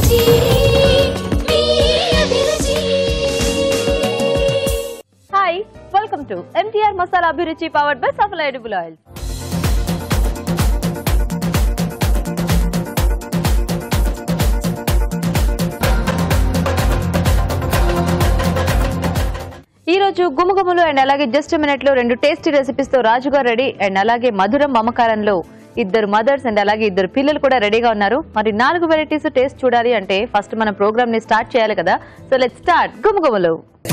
అభిరుచి మీ Abhiruchi hi welcome to MTR masala Abhiruchi powered by Safala edible oils ఈ రోజు గుమగుమలు అండ్ అలాగే జస్ట్ మినిట్ లో రెండు టేస్టీ రెసిపీస్ తో రాజుగారు రెడీ అండ్ అలాగే మధురం మమకారంలో ఇద్దరు మదర్స్ అండ్ అలాగే ఇద్దరు పిల్లలు కూడా రెడీగా ఉన్నారు మరి నాలుగు వెరైటీస్ టేస్ట్ చూడాలి అంటే ఫస్ట్ మనం ప్రోగ్రామ్ ని స్టార్ట్ చేయాలి కదా సో లెట్ స్టార్ట్ గుమగుమలు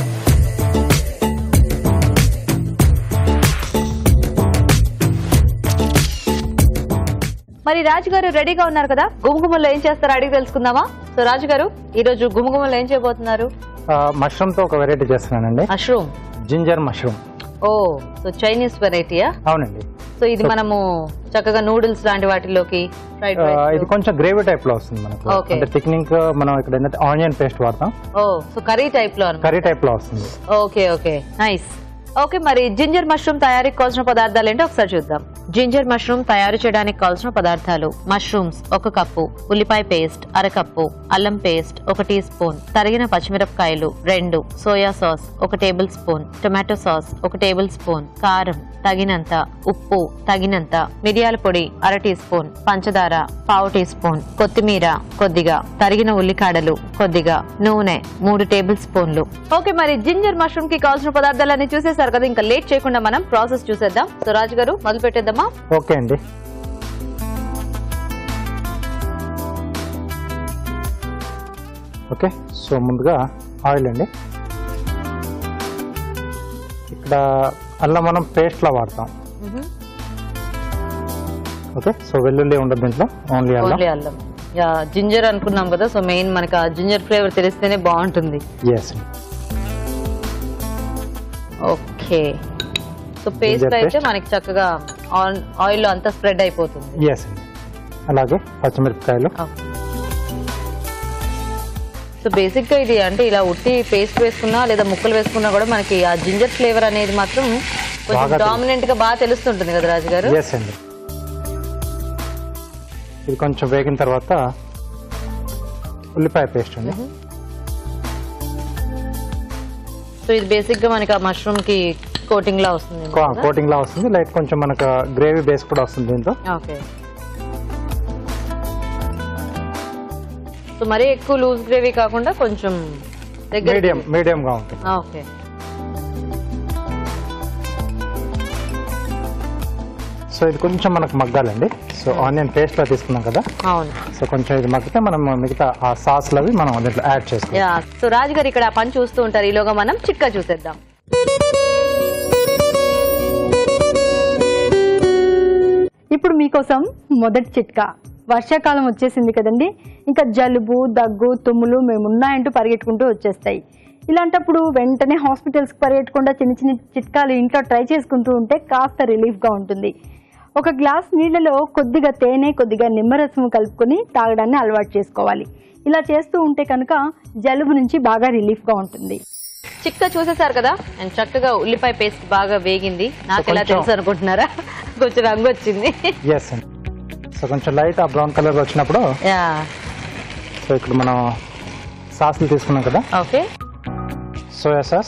మరి రాజు గారు రెడీగా ఉన్నారు కదా గుమగుమల్లో ఏం చేస్తారో అడిగి తెలుసుకుందామా సో రాజు గారు ఈ రోజు గుమగుమల్లో ఏం చేయబోతున్నారు మష్రూమ్ తో ఒక వెరైటీ చేస్తున్నానండి mushroom ginger mushroom oh so Chinese వెరైటీయా అవునండి సో ఇది మనము చక్కగా నూడిల్స్ లాంటి వాటిలోకి ఫ్రైడ్ ఆ, రైస్ ఇది కొంచెం గ్రేవీ టైప్ లో వస్తుంది మనకు Okay. అంటే టెక్నిక్ మనం ఇక్కడ ఏంటంటే ఆనియన్ పేస్ట్ వాడతాం ఓ సో కర్రీ టైప్ లో కర్రీ టైప్ లో వస్తుంది ఓకే ఓకే నైస్ ఓకే మరి జింజర్ మష్రూమ్ తయారీకి కావాల్సిన పదార్థాలు ఏంటో ఒకసారి చూద్దాం జింజర్ మష్రూమ్ తయారు చేయడానికి కావాల్సిన పదార్థాలు మష్రూమ్స్ ఒక కప్పు ఉల్లిపాయ పేస్ట్ అరకప్పు అల్లం పేస్ట్ ఒక టీ స్పూన్ తరిగిన పచ్చిమిరపకాయలు రెండు సోయా సాస్ ఒక టేబుల్ స్పూన్ టొమాటో సాస్ ఒక టేబుల్ స్పూన్ కారం తగినంత ఉప్పు తగినంత మిరియాల పొడి అర టీ స్పూన్ పంచదార పావు టీ స్పూన్ కొత్తిమీర కొద్దిగా తరిగిన ఉల్లికాడలు కొద్దిగా నూనె మూడు టేబుల్ స్పూన్లు ఓకే మరి జింజర్ మష్రూమ్ కి కావాల్సిన పదార్థాలన్నీ చూసేసారు కదా ఇంకా లేట్ చేయకుండా మనం ప్రాసెస్ చూసేద్దాం సో రాజు గారు మొదలు పెట్టేద్దామా ఓకే అండి ఓకే సో ముందుగా ఆయిల్ అండి ఇక్కడ అల్లం మనం పేస్ట్ లా వాడతాం ఓకే సో వెల్లుల్లి ఉండదు దీంట్లో ఓన్లీ అల్లం ఓన్లీ అల్లం యా జింజర్ అనుకున్నాం కదా సో మెయిన్ మనకి ఆ జింజర్ ఫ్లేవర్ తెలిస్తేనే బాగుంటుంది yes okay so paste Ginger అయితే paste. మనకి చక్కగా ఆయిల్ లో అంతా స్ప్రెడ్ అయిపోతుంది ఎస్ అండి అలాగే పచ్చిమిరపకాయలు సో బేసిక్ గా ఇది అంటే ఇలా ఉట్టి పేస్ట్ వేసుకున్నా లేదా ముక్కలు వేసుకున్నా కూడా మనకి ఆ జింజర్ ఫ్లేవర్ అనేది మాత్రం కొంచెం బాగా తెలుసు. డామినెంట్ గా బాగా తెలుస్తుంటుంది కదా రాజు గారు ఎస్ అండి ఇది కొంచెం వేగిన తర్వాత ఉల్లిపాయ పేస్ట్ అండి సో ఇది బేసిక్ గా మనకి ఆ మష్రూమ్ కి కోటింగ్ లా వస్తుంది కోటింగ్ లా వస్తుంది లైట్ కొంచెం మనకు గ్రేవీ బేస్ కూడా వస్తుంది దీంతో ఓకే సో మరీ ఎక్కువ లూజ్ గ్రేవీ కాకుండా కొంచెం దగ్గర మీడియం మీడియం గా ఉంటుంది ఓకే సో ఇది కొంచెం మనకు మగ్గాలండి సో ఆనియన్ పేస్ట్ లా తీసుకున్నాం కదా అవును సో కొంచెం ఇది మగ్గితే మనం మిగతా ఆ సాస్లు అవి మనం దీంట్లో యాడ్ చేసుకోవాలి యా సో రాజు గారు ఇక్కడ ఆ పని చూస్తూ ఉంటారు ఈలోగా మనం చిక్క చూసేద్దాం ఇప్పుడు మీకోసం మొదటి చిట్కా వర్షాకాలం వచ్చేసింది కదండి ఇంకా జలుబు దగ్గు తుమ్ములు మేమున్నాయంటూ పరిగెట్టుకుంటూ వచ్చేస్తాయి ఇలాంటప్పుడు వెంటనే హాస్పిటల్స్కి పరిగెట్టకుండా చిన్న చిన్న చిట్కాలు ఇంట్లో ట్రై చేసుకుంటూ ఉంటే కాస్త రిలీఫ్గా ఉంటుంది ఒక గ్లాస్ నీళ్ళలో కొద్దిగా తేనె కొద్దిగా నిమ్మరసం కలుపుకొని తాగడాన్ని అలవాటు చేసుకోవాలి ఇలా చేస్తూ ఉంటే కనుక జలుబు నుంచి బాగా రిలీఫ్గా ఉంటుంది చిక్క చూసేసారు కదా అండ్ చక్కగా ఉల్లిపాయ పేస్ట్ బాగా వేగింది నాకు ఎలా కొంచెం- తెలుసు అనుకుంటున్నారా కొంచెం రంగు వచ్చింది ఎస్ అండి సో కొంచెం లైట్ ఆ బ్రౌన్ కలర్ వచ్చినప్పుడు యా సో ఇక్కడ మనం సాస్లు తీసుకున్నాం కదా ఓకే సోయా సాస్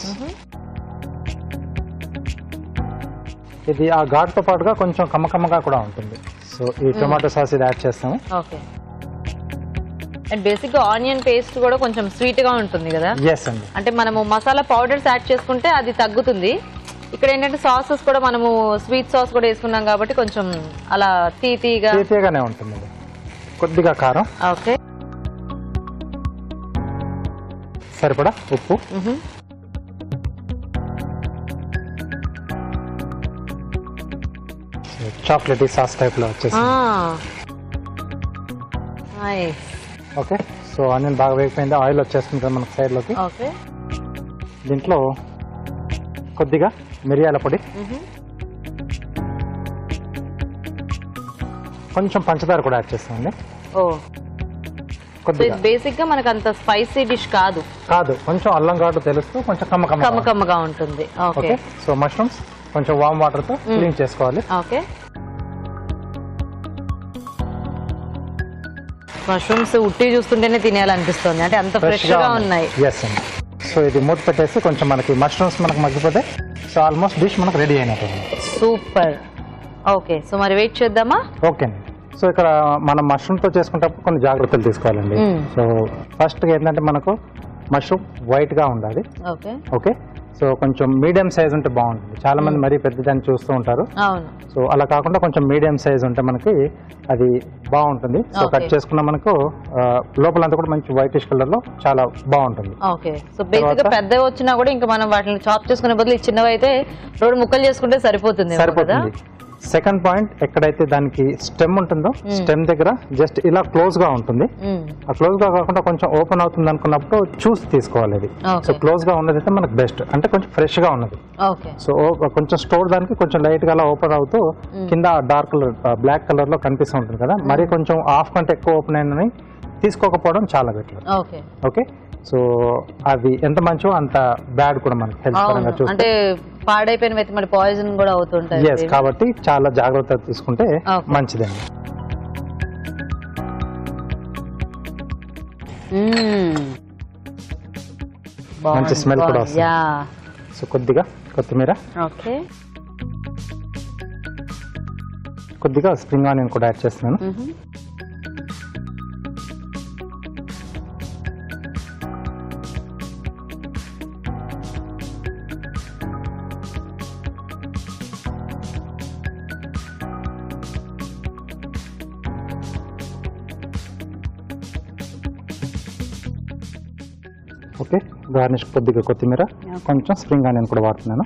ఇది ఆ ఘాటుతో పాటుగా కొంచెం కమ్మకమ్మగా కూడా ఉంటుంది సో ఈ టొమాటో సాస్ ఇది యాడ్ చేస్తాము ఓకే అండ్ బేసిక్ గా ఆనియన్ పేస్ట్ కూడా కొంచెం స్వీట్ గా ఉంటుంది కదా ఎస్ అండి అంటే మనము మసాలా పౌడర్స్ యాడ్ చేసుకుంటే అది తగ్గుతుంది ఇక్కడ ఏంటంటే సాసెస్ కూడా మనము స్వీట్ సాస్ కూడా వేసుకున్నాం కాబట్టి కొంచెం అలా తీ తీగా తీతీగానే ఉంటుంది ఇది. కొద్దిగా కారం ఓకే సరిపడా ఉప్పు చాక్లెట్ సాస్ టైప్ లో వచ్చేసి ఓకే సో ఆనియన్ బాగా వేగిపోయింది ఆయిల్ వచ్చేస్తుంది కదా మనకి సైడ్ లోకి ఓకే దీంట్లో కొద్దిగా మిరియాల పొడి కొంచెం పంచదార కూడా యాడ్ చేస్తామండి ఓ సో కొద్దిగా ఇది బేసిక్ గా మనకు అంత స్పైసీ డిష్ కాదు కాదు కొంచెం అల్లం ఘాటు తెలుస్తూ కొంచెం కమ్మ కమ్మ కమ్మ కమ్మగా ఉంటుంది ఓకే ఓకే సో మష్రూమ్స్ కొంచెం వామ్ వాటర్ తో క్లీన్ చేసుకోవాలి ఓకే మష్రూమ్స్ ఉట్టి చూస్తుంటేనే తినేయాలనిపిస్తుంది అంటే అంత ఫ్రెష్ గా ఉన్నాయి ఎస్ అండి సో ఇది మూత పెట్టేసి కొంచెం మనకి మష్రూమ్స్ మనకు మగ్గిపోతే సో ఆల్మోస్ట్ డిష్ మనకు రెడీ అయినట్టుంది సూపర్ ఓకే సో మరి వెయిట్ చేద్దామా ఓకే అండి సో ఇక్కడ మనం మష్రూమ్తో చేసుకుంటప్పుడు కొన్ని జాగ్రత్తలు తీసుకోవాలండి మ్మ్. సో ఫస్ట్ ఏంటంటే మనకు మష్రూమ్ వైట్గా ఉండాలి ఓకే ఓకే సో కొంచెం మీడియం సైజ్ ఉంటే బాగుంటుంది చాలా మంది మరీ పెద్దదాన్ని చూస్తూ ఉంటారు అవును సో అలా కాకుండా కొంచెం మీడియం సైజ్ ఉంటే మనకి అది బాగుంటుంది సో Okay. కట్ చేసుకున్న మనకు ఆ, లోపలంతా కూడా మంచి వైటిష్ కలర్ లో చాలా బాగుంటుంది ఓకే సో బేసిక్ గా తర్వాత- పెద్దవి వచ్చినా కూడా ఇంకా మనం వాటిని చాప్ చేసుకునే బదులు ఈ చిన్నవి అయితే రెండు ముక్కలు చేసుకుంటే సరిపోతుంది కదా సరిపోతుంది సెకండ్ పాయింట్ ఎక్కడైతే దానికి స్టెమ్ ఉంటుందో స్టెమ్ దగ్గర జస్ట్ ఇలా క్లోజ్ గా ఉంటుంది మ్మ్. ఆ క్లోజ్ గా కాకుండా కొంచెం ఓపెన్ అవుతుంది అనుకున్నప్పుడు చూసి తీసుకోవాలి అది Okay. సో క్లోజ్ గా ఉన్నది అయితే మనకు బెస్ట్ అంటే కొంచెం ఫ్రెష్ గా ఉన్నది ఓకే సో ఓ- కొంచెం స్టోర్ దానికి కొంచెం లైట్ గా అలా ఓపెన్ అవుతూ కింద డార్క్ కలర్ బ్లాక్ కలర్ లో కనిపిస్తూ ఉంటుంది కదా మరి కొంచెం హాఫ్ కంటే ఎక్కువ ఓపెన్ అయినని తీసుకోకపోవడం చాలా బెటర్ ఓకే ఓకే సో అవి ఎంత మంచో అంత బ్యాడ్ కూడా మనకి హెల్త్ పరంగా అవును చూస్తే అంటే పాడైపోయిన అయితే మళ్ళీ పాయిజన్ కూడా అవుతుంటాయి ఎస్ కాబట్టి చాలా జాగ్రత్త తీసుకుంటే Okay. మంచిదండి మ్మ్. మంచి బాగుంది, smell కూడా బాగుంది. వస్తుంది. యా సో కొద్దిగా కొత్తిమీర ఓకే కొద్దిగా స్ప్రింగ్ ఆనియన్ కూడా యాడ్ చేస్తున్నాను మ్మ్. ఓకే గార్నిష్ కొద్దిగా కొత్తిమీర కొంచెం స్ప్రింగ్ ఆనియన్ కూడా వాడుతున్నాను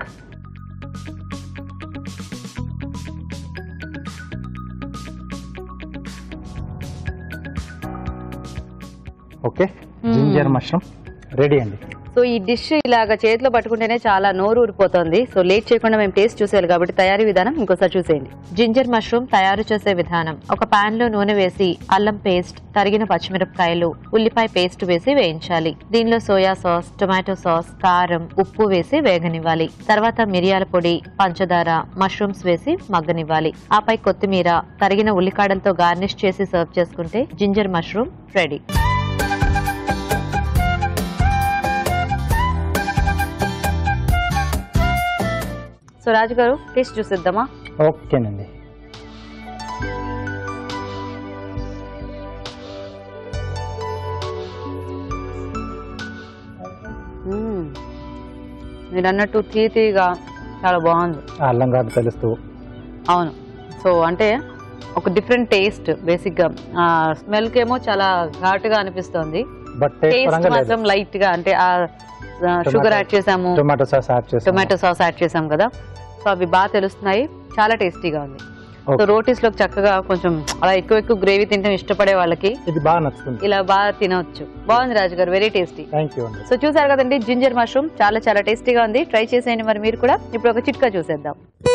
ఓకే జింజర్ మష్రూమ్ రెడీ అండి సో ఈ డిష్ ఇలాగ చేతిలో పట్టుకుంటేనే చాలా నోరు ఊరిపోతుంది సో లేట్ చేయకుండా మేము టేస్ట్ చూసేయాలి కాబట్టి తయారీ విధానం ఇంకోసారి చూసేయండి జింజర్ మష్రూమ్ తయారు చేసే విధానం ఒక పాన్ లో నూనె వేసి అల్లం పేస్ట్ తరిగిన పచ్చిమిరపకాయలు ఉల్లిపాయ పేస్ట్ వేసి వేయించాలి దీనిలో సోయా సాస్ టొమాటో సాస్ కారం ఉప్పు వేసి వేగనివ్వాలి తర్వాత మిరియాల పొడి పంచదార మష్రూమ్స్ వేసి మగ్గనివ్వాలి ఆపై కొత్తిమీర తరిగిన ఉల్లికాడలతో గార్నిష్ చేసి సర్వ్ చేసుకుంటే ginger mushroom ready so Raju గారు టేస్ట్ చూసేద్దామా ఓకేనండి మ్మ్. మీరు అన్నట్టు తీ తీగా చాలా బాగుంది ఆ అల్లం ఘాటు తెలుస్తూ అవును సో అంటే ఒక డిఫరెంట్ టేస్ట్ బేసిక్ గా స్మెల్ కేమో చాలా ఘాటుగా అనిపిస్తుంది బట్ టేస్ట్ టేస్ట్ పరంగా లేదు మాత్రం లైట్ గా అంటే ఆ షుగర్ యాడ్ చేసాము టొమాటో సాస్ యాడ్ చేస్తాం టొమాటో సాస్ యాడ్ చేసాం కదా సో అవి బాగా తెలుస్తున్నాయి చాలా టేస్టీగా ఉంది సో Okay. రోటీస్ లోకి చక్కగా కొంచెం అలా ఎక్కువ ఎక్కువ గ్రేవీ తింటాం ఇష్టపడే వాళ్ళకి ఇది బాగా నచ్చుతుంది ఇలా బాగా తినవచ్చు బాగుంది రాజు గారు వెరీ టేస్టీ థ్యాంక్ యూ అండి సో చూసారు కదండి జింజర్ మష్రూమ్ చాలా చాలా టేస్టీగా ఉంది ట్రై చేసేయండి మరి మీరు కూడా ఇప్పుడు ఒక చిట్కా చూసేద్దాం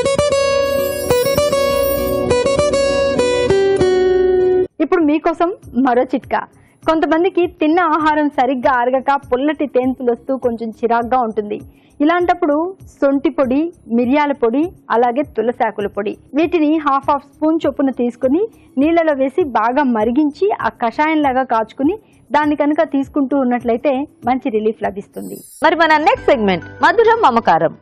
ఇప్పుడు మీకోసం మరో చిట్కా కొంతమందికి తిన్న ఆహారం సరిగ్గా అరగక పుల్లటి తేన్పులు వస్తూ కొంచెం చిరాగ్గా ఉంటుంది ఇలాంటప్పుడు సొంటి పొడి మిరియాల పొడి అలాగే తులసాకుల పొడి వీటిని హాఫ్ హాఫ్ స్పూన్ చొప్పున తీసుకుని నీళ్ళలో వేసి బాగా మరిగించి ఆ కషాయం లాగా కాచుకుని దాన్ని కనుక తీసుకుంటూ ఉన్నట్లయితే మంచి రిలీఫ్ లభిస్తుంది మరి మన నెక్స్ట్ సెగ్మెంట్ మధురం మమకారం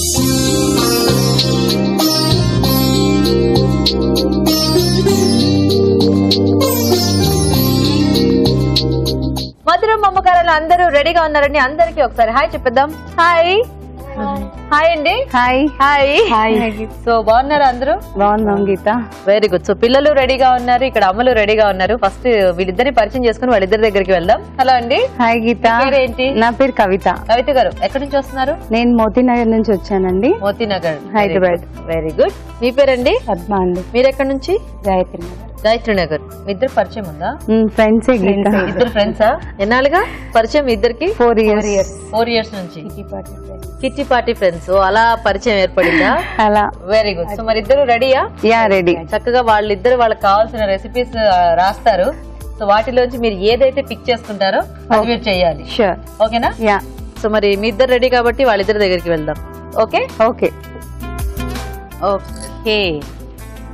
మధురం మమకారాలు అందరూ రెడీగా ఉన్నారండి అందరికీ ఒకసారి హాయ్ చెప్పేద్దాం హాయ్ హాయ్ అండి హాయ్ హాయ్ హాయ్ సో బాగున్నారా అందరూ బాగున్నాం గీత వెరీ గుడ్ సో పిల్లలు రెడీగా ఉన్నారు ఇక్కడ అమ్మలు రెడీగా ఉన్నారు ఫస్ట్ వీళ్ళిద్దరిని పరిచయం చేసుకుని వాళ్ళిద్దరి దగ్గరికి వెళ్దాం హలో అండి హాయ్ గీత పేరేంటి? నా పేరు కవిత కవిత గారు ఎక్కడి నుంచి వస్తున్నారు నేను మోతీనగర్ నుంచి వచ్చానండి మోతీనగర్ హైదరాబాద్. వెరీ గుడ్ మీ పేరండి పద్మ అండి మీరు ఎక్కడి నుంచి గాయత్రి నగర్ గాయత్రి నగర్ మీ ఇద్దరు పరిచయం ఉందా ఫ్రెండ్సే గీత ఇద్దరు ఫ్రెండ్సా ఎన్నాళ్ళుగా పరిచయం మీ ఇద్దరికి ఫోర్ ఇయర్స్ ఫోర్ ఇయర్స్ నుంచి కిట్టి పార్టీ ఫ్రెండ్స్ అలా పరిచయం ఏర్పడిందా అలా వెరీ గుడ్ సో మరి ఇద్దరు రెడీయా యా రెడీ చక్కగా వాళ్ళిద్దరు వాళ్ళకి కావాల్సిన రెసిపీస్ రాస్తారు సో వాటిలోంచి మీరు ఏదైతే పిక్ చేసుకుంటారో అది మీరు చేయాలి షూర్ ఓకేనా యా సో మరి మీ ఇద్దరు రెడీ కాబట్టి వాళ్ళిద్దరి దగ్గరికి వెళ్దాం okay okay okay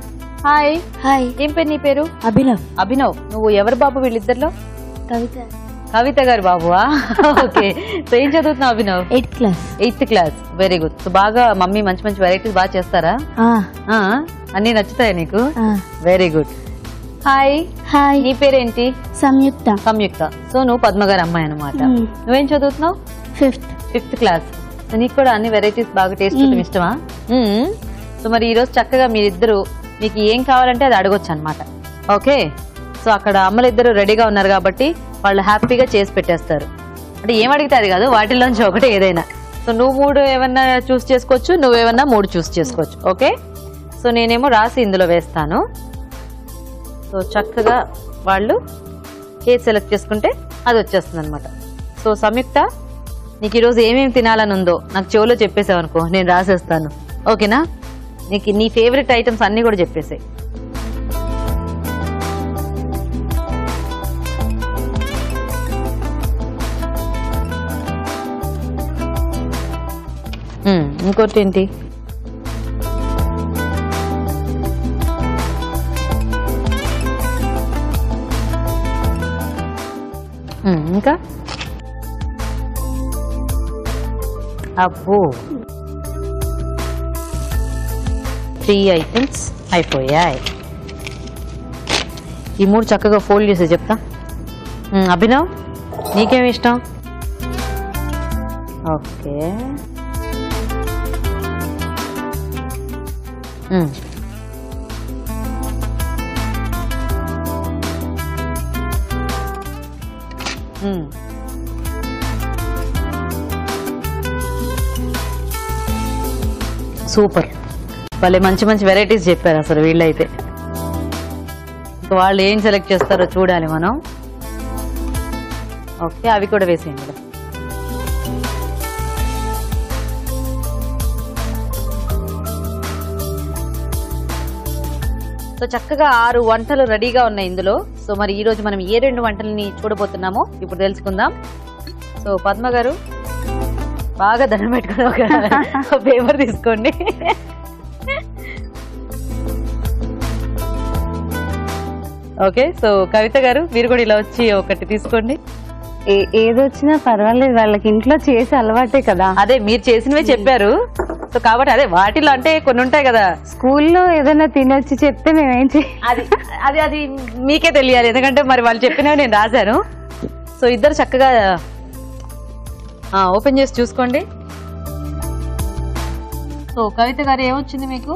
hi hi ఏం పేరు నీ పేరు అభినవ్ అభినవ్ నువ్వు ఎవరు బాబు వీళ్ళిద్దరిలో కవిత కవిత గారు బాబువా ఓకే సో ఏం చదువుతున్నావు Abhinav eighth class eighth class very good so బాగా మమ్మీ మంచి మంచి వెరైటీస్ బాగా చేస్తారా ఆ, అన్నీ నచ్చుతాయా నీకు వెరీ గుడ్ హాయ్ హాయ్ నీ పేరేంటి సంయుక్త సంయుక్త సో నువ్వు పద్మగారి అమ్మాయి అనమాట Hmm. నువ్వేం చదువుతున్నావు ఫిఫ్త్ ఫిఫ్త్ క్లాస్ సో నీకు కూడా అన్ని వెరైటీస్ బాగా టేస్ట్ చేయడం ఇష్టమా మ్మ్. సో మరి ఈరోజు చక్కగా మీరిద్దరు మీకు ఏం కావాలంటే అది అడగొచ్చు అనమాట ఓకే సో అక్కడ అమ్మలు ఇద్దరు రెడీగా ఉన్నారు కాబట్టి వాళ్ళు హ్యాపీగా చేసి పెట్టేస్తారు అంటే ఏం అడిగితే అది కాదు వాటిలోంచి ఒకటి ఏదైనా సో నువ్వు మూడు ఏమన్నా చూస్ చేసుకోవచ్చు నువ్వేమన్నా మూడు చూస్ చేసుకోవచ్చు ఓకే సో నేనేమో రాసి ఇందులో వేస్తాను సో చక్కగా వాళ్ళు ఏది సెలెక్ట్ చేసుకుంటే అది వచ్చేస్తుంది అనమాట సో సంయుక్త నీకు ఈరోజు ఏమేమి తినాలని ఉందో నాకు చెవులో చెప్పేసావు అనుకో నేను రాసేస్తాను ఓకేనా నీకు నీ ఫేవరెట్ ఐటమ్స్ అన్నీ కూడా చెప్పేసాయి ఇంకోటి ఏంటి మ్మ్, ఇంకా అబ్బో త్రీ ఐటమ్స్ అయిపోయాయి ఈ మూడు చక్కగా ఫోల్డ్ చేసి చెప్తా మ్మ్, అభినవ్ నీకేమి ఇష్టం ఓకే మ్మ్. మ్మ్. సూపర్ వాళ్ళే మంచి మంచి వెరైటీస్ చెప్పారు అసలు వీళ్ళైతే ఇంకా వాళ్ళు ఏం సెలెక్ట్ చేస్తారో చూడాలి మనం ఓకే అవి కూడా వేసేయండి మేడం సో చక్కగా ఆరు వంటలు రెడీగా ఉన్నాయి ఇందులో సో మరి ఈ రోజు మనం ఏ రెండు వంటలని చూడబోతున్నామో ఇప్పుడు తెలుసుకుందాం సో పద్మ గారు బాగా దండం పెట్టుకుని ఒక పేపర్ తీసుకోండి ఓకే సో కవిత గారు మీరు కూడా ఇలా వచ్చి ఒకటి తీసుకోండి ఏ- ఏదొచ్చినా పర్వాలేదు వాళ్ళకి ఇంట్లో చేసి అలవాటే కదా అదే మీరు చేసినవే చెప్పారు సో కాబట్టి అదే వాటిలో అంటే కొన్ని ఉంటాయి కదా స్కూల్లో ఏదైనా తినొచ్చి చెప్తే మేమేం చేయాలి అది అది అది మీకే తెలియాలి ఎందుకంటే మరి వాళ్ళు చెప్పినవి నేను రాశాను సో ఇద్దరు చక్కగా ఆ, ఓపెన్ చేసి చూసుకోండి సో కవిత గారు ఏమొచ్చింది మీకు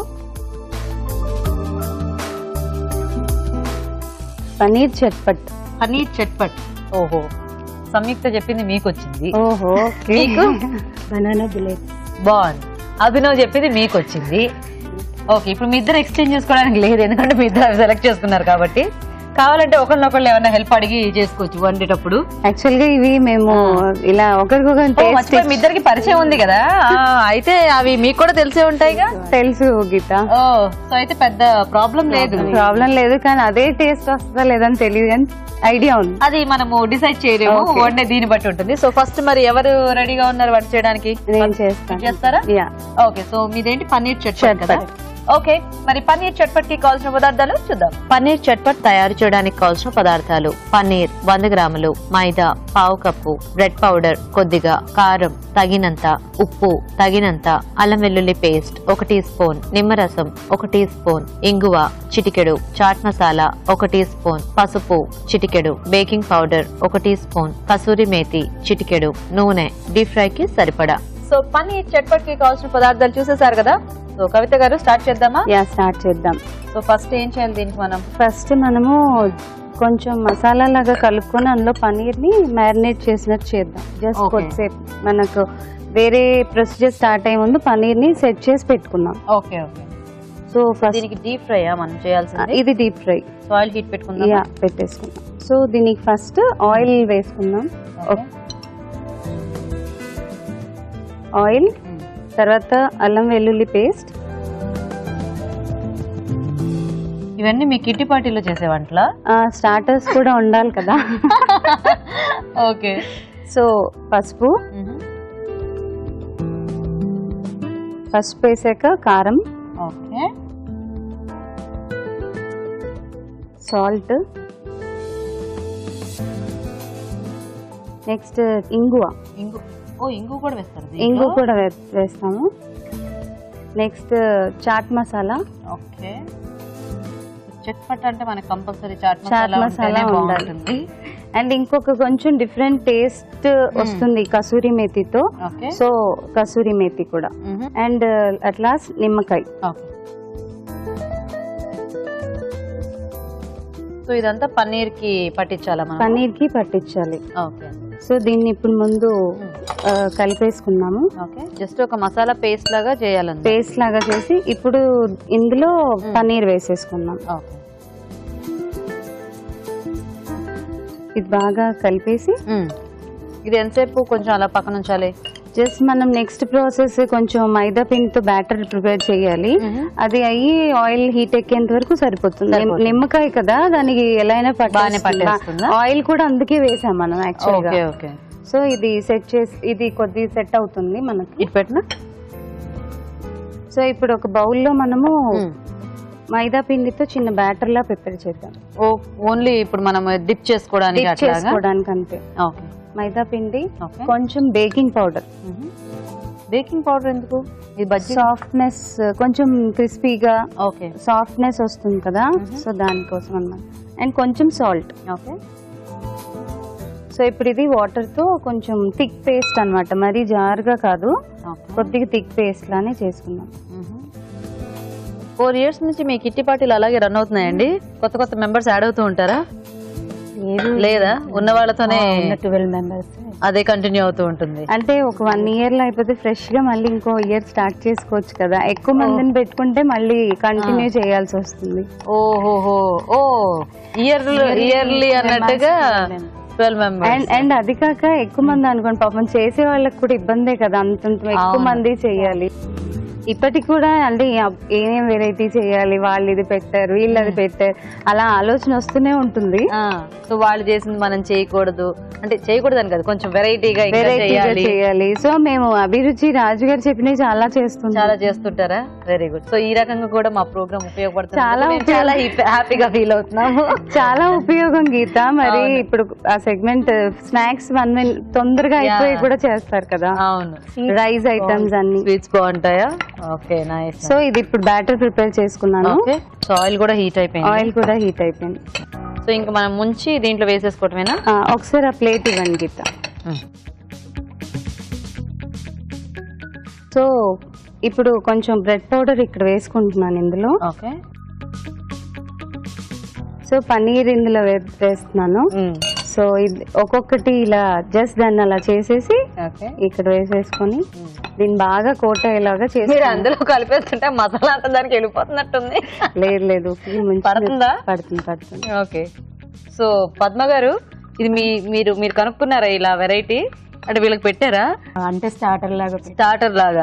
పనీర్ చట్పట్ పన్నీర్ చట్పట్ ఓహో సంయుక్త చెప్పింది మీకు వచ్చింది ఓహో మీకు బనానా బుల్లెట్ బాగుంది అభినవ్ చెప్పింది మీకు వచ్చింది ఓకే ఇప్పుడు మీ ఇద్దరు ఎక్స్చేంజ్ చేసుకోవడానికి లేదు ఎందుకంటే మీ ఇద్దరు సెలెక్ట్ చేసుకున్నారు కాబట్టి కావాలంటే ఒకరినొకళ్ళు ఏమైనా హెల్ప్ అడిగి చేసుకోవచ్చు వండేటప్పుడు యాక్చువల్ గా ఇవి మేము ఇలా ఒకరికొకరు ఓ, టేస్ట్ మర్చిపోయి మీ ఇద్దరికి పరిచయం ఉంది కదా ఆ, అయితే అవి మీకు కూడా తెలిసే ఉంటాయిగా తెలుసు గీత ఓ సో అయితే పెద్ద ప్రాబ్లం లేదు ప్రాబ్లం లేదు కానీ అదే టేస్ట్ వస్తుందా లేదని తెలియదు కానీ ఐడియా ఉంది అది మనము డిసైడ్ చేయలేము Okay. వండే దీన్ని బట్టి ఉంటుంది సో ఫస్ట్ మరి ఎవరు రెడీగా ఉన్నారు వంట చేయడానికి నేను చేస్తాను చేస్తారా యా ఓకే సో మీదేంటి పన్నీర్ చట్పట్ కదా చట్పట్. ఓకే మరి పన్నీర్ చట్పట్ కి కావాల్సిన పదార్థాలు చూద్దాం పన్నీర్ చట్పట్ తయారు చేయడానికి కావాల్సిన పదార్థాలు పన్నీర్ వంద గ్రాములు మైదా పావు కప్పు బ్రెడ్ పౌడర్ కొద్దిగా కారం తగినంత ఉప్పు తగినంత అల్లం వెల్లుల్లి పేస్ట్ ఒక టీ స్పూన్ నిమ్మరసం ఒక టీ స్పూన్ ఇంగువ చిటికెడు చాట్ మసాలా ఒక టీ స్పూన్ పసుపు చిటికెడు బేకింగ్ పౌడర్ ఒక టీ స్పూన్ కసూరి మేతి చిటికెడు నూనె డీప్ ఫ్రై కి సరిపడా సో పన్నీర్ చట్పట్ కి కావాల్సిన పదార్థాలు చూసేసారు కదా సో కవిత గారు స్టార్ట్ చేద్దామా యా స్టార్ట్ చేద్దాం సో ఫస్ట్ ఏం చేయాలి దీనికి మనం ఫస్ట్ మనము కొంచెం మసాలా లాగా కలుపుకొని అందులో పనీర్ ని మ్యారినేట్ చేసినట్టు చేద్దాం జస్ట్ Okay. కొద్దిసేపు మనకు వేరే ప్రొసీజర్ స్టార్ట్ అయ్యే ముందు పనీర్ ని సెట్ చేసి పెట్టుకున్నాం ఓకే ఓకే సో ఫస్ట్ దీనికి డీప్ ఫ్రై మనం చేయాల్సింది ఇది deep fry so oil heat పెట్టుకుందాం యా పెట్టేసుకున్నాం సో దీనికి ఫస్ట్ ఆయిల్ వేసుకుందాం ఆయిల్ తర్వాత అల్లం వెల్లుల్లి పేస్ట్ ఇవన్నీ మీ కిట్టి పార్టీలో చేసే వంటలా స్టార్టర్స్ కూడా ఉండాలి కదా ఓకే సో పసుపు పసుపు వేసాక కారం ఓకే సాల్ట్ నెక్స్ట్ ఇంగువ ఇంగు ఓ ఇంగు కూడా వేస్తారు ఇంగు కూడా వే- వేస్తాము నెక్స్ట్ చాట్ మసాలా ఓకే చట్పట్ అంటే మనకి కంపల్సరీ చాట్ చాట్ మసాలా మసాలా ఉంటేనే ఉండాలి బాగుంటుంది అండ్ ఇంకొక కొంచెం డిఫరెంట్ టేస్ట్ వస్తుంది కసూరి మేతితో ఓకే సో కసూరి మేతి కూడా అండ్ అట్లా నిమ్మకాయ ఓకే సో ఇదంతా పన్నీర్ కి పట్టించాలా మనం పన్నీర్ కి పట్టించాలి ఓకే సో దీన్ని ఇప్పుడు ముందు ఆ, కలిపేసుకున్నాము ఓకే జస్ట్ ఒక మసాలా పేస్ట్ లాగా చేయాలండి పేస్ట్ లాగా చేసి ఇప్పుడు ఇందులో పన్నీర్ వేసేసుకున్నాం ఓకే ఇది బాగా కలిపేసి ఇది ఎంతసేపు కొంచెం అలా పక్కన ఉంచాలి జస్ట్ మనం నెక్స్ట్ ప్రాసెస్ కొంచెం మైదా పిండితో బ్యాటర్ ప్రిపేర్ చేయాలి అది అయ్యి ఆయిల్ హీట్ ఎక్కేంత వరకు సరిపోతుంది నిమ్- సరిపోతుంది. నిమ్మకాయ కదా దానికి ఎలా అయినా బాగానే పట్టేస్తుందా? ఆయిల్ కూడా అందుకే వేసాం మనం యాక్చువల్ గా ఓకే ఓకే సో ఇది సెట్ చేసి ఇది కొద్ది సెట్ అవుతుంది మనకి ఇటు పెట్టిన సో ఇప్పుడు ఒక బౌల్లో మనము మైదా పిండితో చిన్న బ్యాటర్ లా ప్రిపేర్ చేద్దాం ఓ ఓన్లీ ఇప్పుడు మనం డిప్ చేసుకోవడానికి Dip అట్లాగా చేసుకోవడానికి అంతే ఓకే మైదా పిండి Okay. కొంచెం బేకింగ్ పౌడర్ బేకింగ్ పౌడర్ ఎందుకు ఇది బజ్జీ సాఫ్ట్నెస్ కొంచెం క్రిస్పీగా ఓకే సాఫ్ట్నెస్ వస్తుంది కదా సో దానికోసం అన్నమాట అండ్ కొంచెం సాల్ట్ ఓకే సో ఇప్పుడు ఇది వాటర్ తో కొంచెం థిక్ పేస్ట్ అన్నమాట మరీ జారుగా కాదు ఓకే కొద్దిగా థిక్ పేస్ట్ లానే చేసుకున్నాం ఫోర్ ఇయర్స్ నుంచి మీ కిట్టి పార్టీలు అలాగే రన్ అవుతున్నాయండి కొత్త కొత్త మెంబర్స్ యాడ్ అవుతూ ఉంటారా లేదా ఉన్న వాళ్ళతోనే ట్వెల్వ్ మెంబర్స్ అదే కంటిన్యూ అవుతూ ఉంటుంది అంటే ఒక వన్ ఇయర్ లో అయిపోతే ఫ్రెష్ గా మళ్ళీ ఇంకో ఇయర్ స్టార్ట్ చేసుకోవచ్చు కదా ఎక్కువ మందిని పెట్టుకుంటే మళ్ళీ కంటిన్యూ చేయాల్సి వస్తుంది ఓహోహో ఓ ఇయర్ ఇయర్లీ అన్నట్టుగా ట్వెల్వ్ అండ్ మెంబర్స్ అండ్ అది కాక ఎక్కువ మంది అనుకోండి పాపం చేసే వాళ్ళకి కూడా ఇబ్బందే కదా అంత ఎక్కువ అవును. మంది చేయాలి ఇప్పటికి కూడా అంటే ఏమేం వెరైటీ చేయాలి వాళ్ళు ఇది పెట్టారు వీళ్ళు అది పెట్టారు అలా ఆలోచన వస్తూనే ఉంటుంది సో వాళ్ళు చేసింది మనం చేయకూడదు అంటే చేయకూడదు అని కదా కొంచెం వెరైటీగా ఇంకా వెరైటీగా చేయాలి చేయాలి సో మేము అభిరుచి రాజు గారు చెప్పినవి చాలా చేస్తున్నాం చాలా చేస్తుంటారా వెరీ గుడ్ సో ఈ రకంగా కూడా మా ప్రోగ్రామ్ ఉపయోగపడుతుంది చాలా మేము చాలా హ్యాపీగా ఫీల్ అవుతున్నాము చాలా ఉపయోగం గీత మరి అవును. ఇప్పుడు ఆ సెగ్మెంట్ స్నాక్స్ వన్ తొందరగా అయిపోయి Yeah. కూడా చేస్తారు కదా అవును రైస్ ఐటమ్స్ అన్ని స్వీట్స్ బాగుంటాయా ఓకే నైస్ సో ఇది ఇప్పుడు బ్యాటర్ ప్రిపేర్ చేసుకున్నాను ఓకే సో ఆయిల్ కూడా హీట్ అయిపోయింది ఆయిల్ కూడా హీట్ అయిపోయింది సో ఇంకా మనం ముంచి దీంట్లో వేసేసుకోవటమేనా ఆ, ఒకసారి ఆ ప్లేట్ ఇవ్వండి గీత సో ఇప్పుడు కొంచెం బ్రెడ్ పౌడర్ ఇక్కడ వేసుకుంటున్నాను ఇందులో ఓకే సో పన్నీర్ ఇందులో వే- వేస్తున్నాను సో ఇది ఒక్కొక్కటి ఇలా జస్ట్ దాన్ని అలా చేసేసి ఓకే ఇక్కడ వేసేసుకొని దీన్ని బాగా కోట్ అయ్యేలాగా మీరు చేసి అందులో కలిపేస్తుంటే మసాలా అంతా దానికి వెళ్ళిపోతున్నట్టుంది లేదు లేదు ఇది మంచిగా పడుతుందా? పడుతుంది పడుతుంది ఓకే సో పద్మ గారు ఇది మీ మీరు మీరు కనుక్కున్నారా ఇలా వెరైటీ అంటే వీళ్ళకి పెట్టారా అంటే స్టార్టర్ లాగా స్టార్టర్ లాగా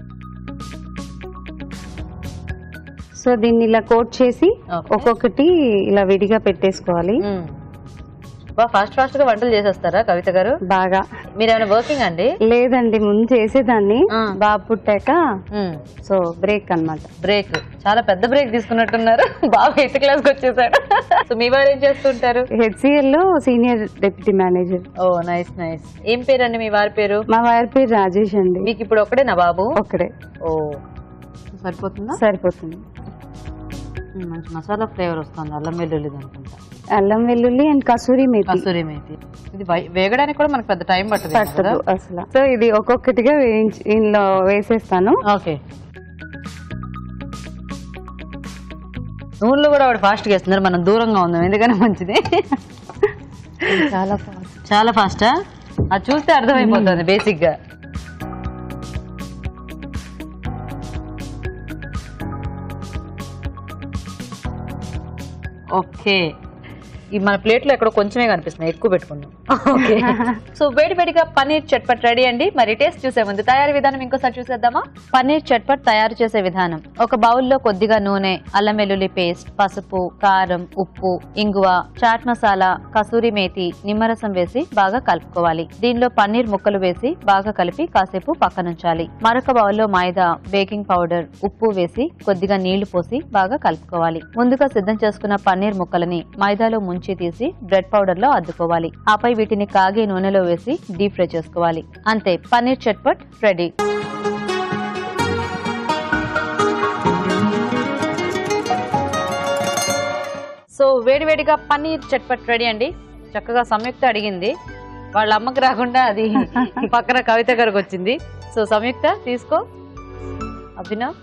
సో దీన్ని ఇలా కోట్ చేసి Okay. ఒక్కొక్కటి ఇలా విడిగా పెట్టేసుకోవాలి మ్మ్. బా ఫాస్ట్ ఫాస్ట్ గా వంటలు చేసేస్తారా కవిత గారు బాగా మీరు ఏమైనా వర్కింగ్ అండి లేదండి ముందు చేసేదాన్ని ఆ. బాబు పుట్టాక సో బ్రేక్ అన్నమాట బ్రేక్ చాలా పెద్ద బ్రేక్ తీసుకున్నట్టున్నారు బాగా ఎయిత్ క్లాస్ కి వచ్చేసాడు సో మీ వారు ఏం చేస్తుంటారు హెచ్సిఎల్ లో senior deputy manager oh nice nice ఏం పేరండి మీ వారి పేరు మా వారి పేరు రాజేష్ అండి మీకు ఇప్పుడు ఒక్కడేనా బాబు ఒక్కడే ఓ సరిపోతుందా సరిపోతుంది మ్మ్, మంచి మసాలా ఫ్లేవర్ వస్తుంది అల్లం వెల్లుల్లి అనుకుంటా అల్లం వెల్లుల్లి అండ్ కసూరి మేతి కస్తూరి మేతి ఇది వై- వేగడానికి కూడా మనకు పెద్ద టైం పట్టదు పట్టదు అసలు సో ఇది ఒక్కొక్కటిగా వేయించి ఇందులో వేసేస్తాను ఓకే నూనెలో కూడా వాడు ఫాస్ట్ గా వేస్తున్నారు మనం దూరంగా ఉందాం ఎందుకని మంచిది చాలా fast. చాలా ఫాస్టా అది చూస్తే అర్థమైపోతుంది బేసిక్ గా ఓకే ఈ మన ప్లేట్ లో ఎక్కడో కొంచెమే కనిపిస్తున్నాయి ఎక్కువ పెట్టుకున్నాం ఓకే సో వేడి వేడిగా పన్నీర్ చట్పట్ రెడీ అండి మరి టేస్ట్ చూసే ముందు తయారీ విధానం ఇంకోసారి చూసేద్దామా పన్నీర్ చట్పట్ తయారు చేసే విధానం ఒక బౌల్లో కొద్దిగా నూనె అల్లం వెల్లుల్లి పేస్ట్ పసుపు కారం ఉప్పు ఇంగువ చాట్ మసాలా కసూరి మేతి నిమ్మరసం వేసి బాగా కలుపుకోవాలి దీనిలో పన్నీర్ ముక్కలు వేసి బాగా కలిపి కాసేపు పక్కనుంచాలి మరొక బౌల్లో మైదా బేకింగ్ పౌడర్ ఉప్పు వేసి కొద్దిగా నీళ్లు పోసి బాగా కలుపుకోవాలి ముందుగా సిద్ధం చేసుకున్న పన్నీర్ ముక్కలని మైదాలో ముంచి తీసి బ్రెడ్ పౌడర్ లో అద్దుకోవాలి ఆపై వీటిని కాగే నూనెలో వేసి డీప్ ఫ్రై చేసుకోవాలి అంతే పన్నీర్ చట్పట్ రెడీ సో వేడివేడిగా పన్నీర్ చట్పట్ రెడీ అండి చక్కగా సంయుక్త అడిగింది వాళ్ళ అమ్మకి రాకుండా అది పక్కన కవిత గారికి వచ్చింది సో సంయుక్త తీసుకో అభినవ్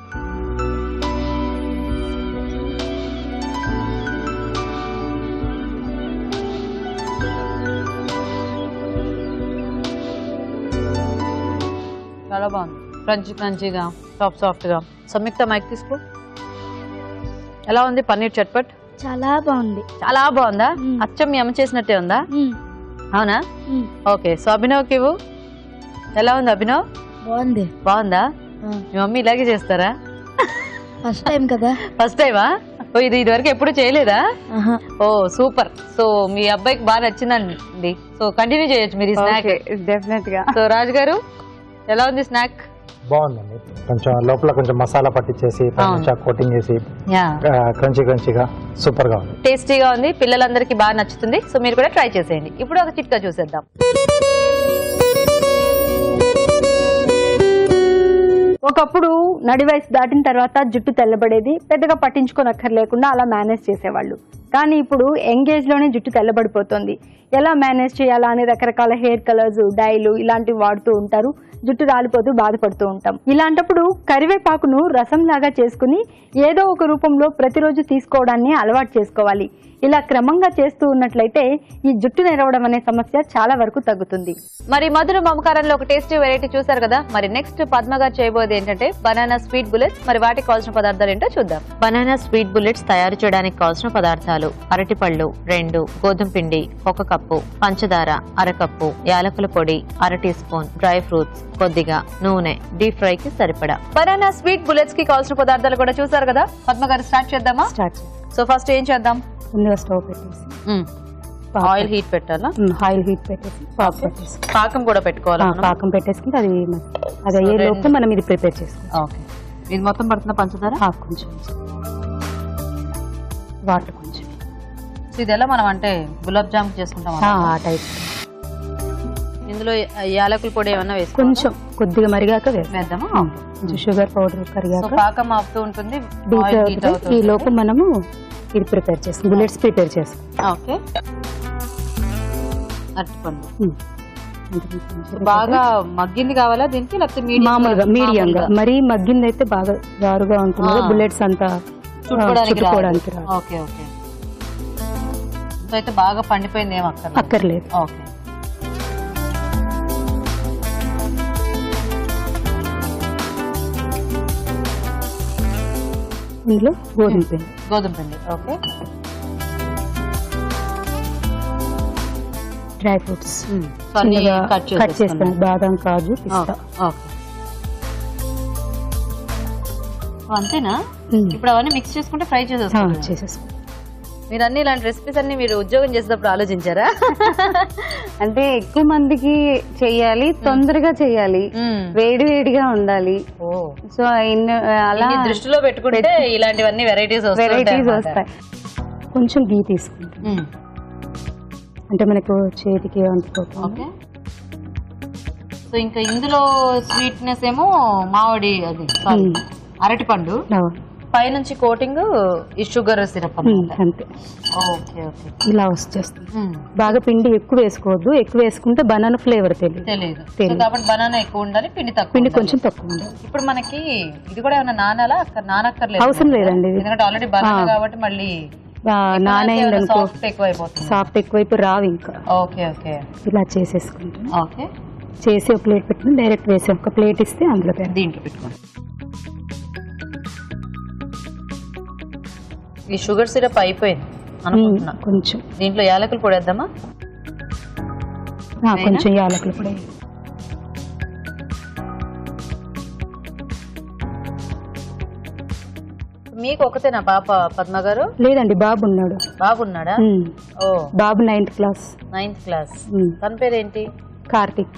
చాలా బాగుంది క్రంచీ క్రంచీగా సాఫ్ట్ సాఫ్ట్గా సంయుక్త మైక్ తీసుకో ఎలా ఉంది పన్నీర్ చట్పట్ చాలా బాగుంది చాలా బాగుందా అచ్చం మీ అమ్మ చేసినట్టే ఉందా అవునా ఓకే సో అభినవ్కి ఇవ్వు ఎలా ఉంది అభినవ్ బాగుంది బాగుందా మీ మమ్మీ ఇలాగే చేస్తారా ఫస్ట్ టైం కదా ఫస్ట్ టైమా ఓ ఇది ఇదివరకు ఎప్పుడు చేయలేదా ఓ సూపర్ సో మీ అబ్బాయికి బాగా నచ్చిందండి సో కంటిన్యూ చేయొచ్చు మీరు ఈ స్నాక్ డెఫినెట్ గా సో రాజు గారు ఎలా ఉంది స్నాక్ బాగుందండి కొంచెం లోపల కొంచెం మసాలా పట్టించేసి పైన కోటింగ్ చేసి యా క్రంచీ క్రంచీగా సూపర్ గా ఉంది టేస్టీగా ఉంది పిల్లలందరికీ బాగా నచ్చుతుంది సో మీరు కూడా ట్రై చేసేయండి ఇప్పుడు ఒక చిట్కా చూసేద్దాం ఒకప్పుడు నడి వయసు దాటిన తర్వాత జుట్టు తెల్లబడేది పెద్దగా పట్టించుకోనక్కర్లేకుండా అలా మేనేజ్ చేసేవాళ్ళు కానీ ఇప్పుడు ఎంగేజ్ లోనే జుట్టు తెల్లబడిపోతుంది ఎలా మేనేజ్ చేయాలా అని రకరకాల హెయిర్ కలర్స్ డైలు ఇలాంటివి వాడుతూ ఉంటారు జుట్టు రాలిపోతూ బాధపడుతూ ఉంటాం ఇలాంటప్పుడు కరివేపాకును రసం లాగా చేసుకుని ఏదో ఒక రూపంలో ప్రతిరోజు తీసుకోవడాన్ని అలవాటు చేసుకోవాలి ఇలా క్రమంగా చేస్తూ ఉన్నట్లయితే ఈ జుట్టు నెరవడం అనే సమస్య చాలా వరకు తగ్గుతుంది మరి మధుర మమకారంలో ఒక టేస్టీ వెరైటీ చూసారు కదా మరి నెక్స్ట్ పద్మ గారు చేయబోయేది ఏంటంటే బనానా స్వీట్ బుల్లెట్స్ మరి వాటికి కావాల్సిన పదార్థాలు ఏంటో చూద్దాం బనానా స్వీట్ బుల్లెట్స్ తయారు చేయడానికి కావాల్సిన పదార్థాలు అరటిపళ్ళు రెండు గోధుమ పిండి ఒక కప్పు పంచదార అరకప్పు యాలకుల పొడి అర టీ స్పూన్ డ్రై ఫ్రూట్స్ కొద్దిగా నూనె డీప్ ఫ్రై కి సరిపడా బనానా స్వీట్ బుల్లెట్స్ కి కావాల్సిన పదార్థాలు కూడా చూసారు కదా పద్మ గారు స్టార్ట్ చేద్దామా స్టార్ట్ సో ఫస్ట్ ఏం చేద్దాం ముందుగా స్టవ్ పెట్టేసి ఆయిల్ హీట్ పెట్టాలా ఆయిల్ హీట్ పెట్టేసి పాకు పెట్టేసి పాకం కూడా పెట్టుకోవాలా మనం? పాకం పెట్టేసుకుంటే అది అది అయ్యే లోపు మనం ఇది ప్రిపేర్ చేసుకుంటాం ఓకే ఇది మొత్తం పడుతున్న పంచదార హాఫ్ కొంచెం వాటర్ కొంచెం సో ఇది ఎలా మనం అంటే గులాబ్ జామ్ చేసుకుంటాం ఆ, ఆ టైప్ ఇందులో యాలకుల పొడి ఏమన్నా వేసుకో కొంచెం కొద్దిగా మరిగాక వేస్తాం వేద్దామా కొంచెం షుగర్ పౌడర్ సో కరిగాక పాకం ఆపుతూ ఉంటుంది డీప్ ఆయిల్ హీట్ అవుతుంది ఈ అవుతుంది లోపు మనము ఇది ప్రిపేర్ చేస్తాం బుల్లెట్స్ ప్రిపేర్ చేస్తాం ఓకే అరటిపండు ఉమ్. అంటే కొంచెం బాగా మగ్గింది కావాలా దీనికి లేకపోతే మీడియం మామూలుగా మీడియంగా మరీ మగ్గింది అయితే బాగా జారుగా ఉంటుంది కదా ఆ. బుల్లెట్స్ అంతా చుట్టుకోవడానికి చుట్టుకోవడానికి రాదు ఓకే ఓకే సో అయితే బాగా పండిపోయింది ఏం అక్కర్లేదు అక్కర్లేదు ఓకే ఇందులో గోధుమ పిండి గోధుమ పిండి ఓకే డ్రై ఫ్రూట్స్ సో అన్ని చిన్నగా కట్ కట్ చేస్తాను చేసేసుకున్నాం. బాదం కాజు పిస్తా ఓకే సో అంతేనా ఉమ్. ఇప్పుడు అవన్నీ మిక్స్ చేసుకుంటే ఫ్రై ఆ, చేసేస్తాం చేసేసుకో మీరు అన్ని ఇలాంటి రెసిపీస్ అన్ని మీరు ఉద్యోగం చేసేటప్పుడు ఆలోచించారా అంటే ఎక్కువ మందికి చెయ్యాలి తొందరగా చెయ్యాలి వేడి వేడిగా ఉండాలి ఓ సో ఇన్ని అలా ఇన్ని దృష్టిలో పెట్టుకుంటే ఇలాంటివన్నీ వెరైటీస్ వెరైటీస్ వస్తాయి కొంచెం గీ తీసుకుంటాం అంటే మనకు చేతికి అంటుకోకుండా ఓకే సో ఇంకా ఇందులో స్వీట్నెస్ ఏమో మామిడి అది sorry, మ్మ్. అరటిపండు అవును. పైనుంచి కోటింగ్ ఈ షుగర్ సిరప్ ఉమ్, అన్నమాట అంతే ఓకే ఓకే ఇలా వచ్చేస్తుంది బాగా పిండి ఎక్కువ వేసుకోవద్దు ఎక్కువ వేసుకుంటే బనానా ఫ్లేవర్ తెలియదు తెలియదు సో తెలీదు. కాబట్టి బనానా ఎక్కువ ఉండాలి పిండి తక్కువ పిండి ఉండాలి. కొంచెం తక్కువ ఉండాలి ఇప్పుడు మనకి ఇది కూడా ఏమైనా నానాలా అక్కడ నానక్కర్లేదు అవసరం లేదండి ఇది. ఎందుకంటే ఆల్రెడీ బనానా ఆ. కాబట్టి మళ్ళీ నానైంది అనుకో సాఫ్ట్ ఎక్కువ అయిపోతుంది సాఫ్ట్ ఎక్కువైపు రావు ఇంకా ఓకే ఓకే ఇలా చేసేసుకుంటాం ఓకే చేసి ఒక ప్లేట్ పెట్టుకుని డైరెక్ట్ వేసి ఒక ప్లేట్ ఇస్తే అందులో పెడతాం దీంట్లో పెట్టుకోండి ఈ షుగర్ సిరప్ అయిపోయింది అనుకుంటున్నా కొంచెం దీంట్లో యాలకులు పొడి వేద్దామా ఆ, కొంచెం యాలకులు కూడా మీకు ఒకతేనా పాప పద్మ గారు లేదండి బాబు ఉన్నాడు బాగున్నాడా ఉమ్. ఓ బాబు నైన్త్ క్లాస్ నైన్త్ క్లాస్ ఉమ్. తన పేరేంటి కార్తిక్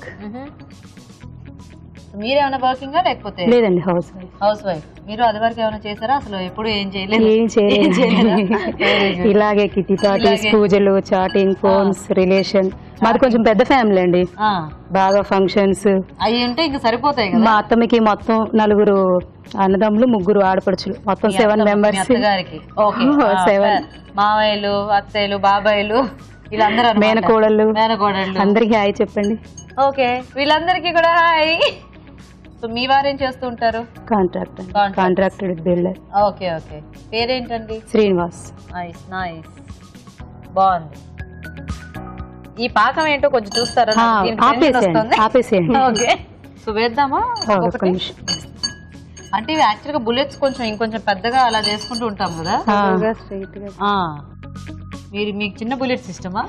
మీరేమైనా వర్కింగా లేకపోతే లేదండి హౌస్ వైఫ్ హౌస్ వైఫ్ మీరు అది వరకు ఏమైనా చేశారా అసలు ఎప్పుడు ఏం చేయలేదు ఏం చేయలేదు Very good. ఇలాగే కిట్టి పార్టీస్ ఇలాగే. పూజలు చాటింగ్ ఫోన్స్ రిలేషన్ మాది కొంచెం పెద్ద ఫ్యామిలీ అండి ఆ, బాగా ఫంక్షన్స్ అవి ఉంటే ఇంకా సరిపోతాయి కదా మా అత్తమ్మకి మొత్తం నలుగురు అన్నదమ్ములు ముగ్గురు ఆడపడుచులు మొత్తం మీ సెవెన్ అత్తమ్మ- మీ మెంబర్స్ అత్తగారికి ఓకే Oh, seven. మావయ్యలు అత్తయ్యలు బాబాయ్లు వీళ్ళందరూ అన్నమాట. మేనకోడళ్ళు మేనకోడళ్ళు అందరికి హాయ్ చెప్పండి ఓకే వీళ్ళందరికీ కూడా హాయ్ సో మీ వారేం చేస్తూ ఉంటారు contract Contract. Contracted builder okay okay పేరేంటండి శ్రీనివాస్ నైస్ నైస్ బాగుంది ఈ పాకం ఏంటో కొంచెం చూస్తారా ఆ, నాకు దీనికి tension ఆపేసేయండి వస్తుంది. ఆపేసేయండి ఓకే సో వేద్దామా ఆ, ఒక్క ఒక్కొక్కటి? నిమిషం అంటే ఇవి యాక్చువల్ గా బుల్లెట్స్ కొంచెం ఇంకొంచెం పెద్దగా అలా చేసుకుంటూ ఉంటాం కదా ఆ, స్ట్రైట్ గా ఆ మీరు మీకు చిన్న బుల్లెట్స్ ఇష్టమా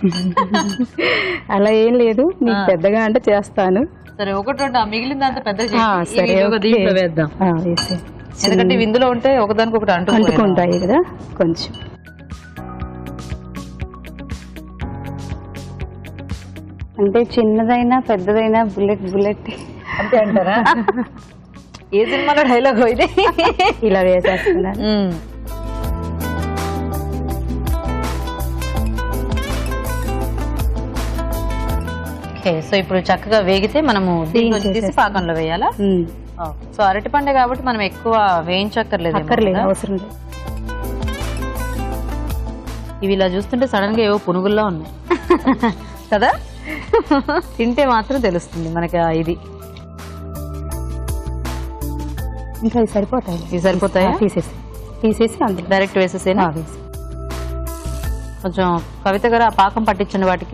అలా ఏం లేదు మీకు ఆ. పెద్దగా అంటే చేస్తాను సరే ఒకటి రెండు ఆ మిగిలిందంతా పెద్దగా ఆ, చేసి సరే ఇవి ఒక ఓకే. దీంట్లో వేద్దాం ఆ, వేసే ఎందుకంటే ఇవి ఇందులో ఉంటే ఒకదానికి ఒకటి అంటూ అంటుకుంటాయి కదా కొంచెం అంటే చిన్నదైనా పెద్దదైనా బుల్లెట్ బుల్లెట్ అంతే అంటారా ఏ సినిమాలో డైలాగ్ ఇది ఇలా వేసేస్తున్నా మ్మ్. ఓకే సో ఇప్పుడు చక్కగా వేగితే మనము దీంట్లో తీసి చేసేస్తాం. పాకంలో వేయాలా ఉమ్. ఓకే. సో అరటిపండే కాబట్టి మనం ఎక్కువ వేయించక్కర్లేదు అక్కర్లేదు అవసరం లేదు ఇవి ఇలా చూస్తుంటే సడన్ గా ఏవో పునుగుల్లా ఉన్నాయి కదా తింటే మాత్రం తెలుస్తుంది మనకి ఆ ఇది ఇంకా ఇవి సరిపోతాయి ఇవి సరిపోతాయా ఆ, తీసేసి తీసేసి అందులో డైరెక్ట్ వేసేసేనా ఆ, వేసి. కొంచెం కవిత గారు ఆ పాకం పట్టించండి వాటికి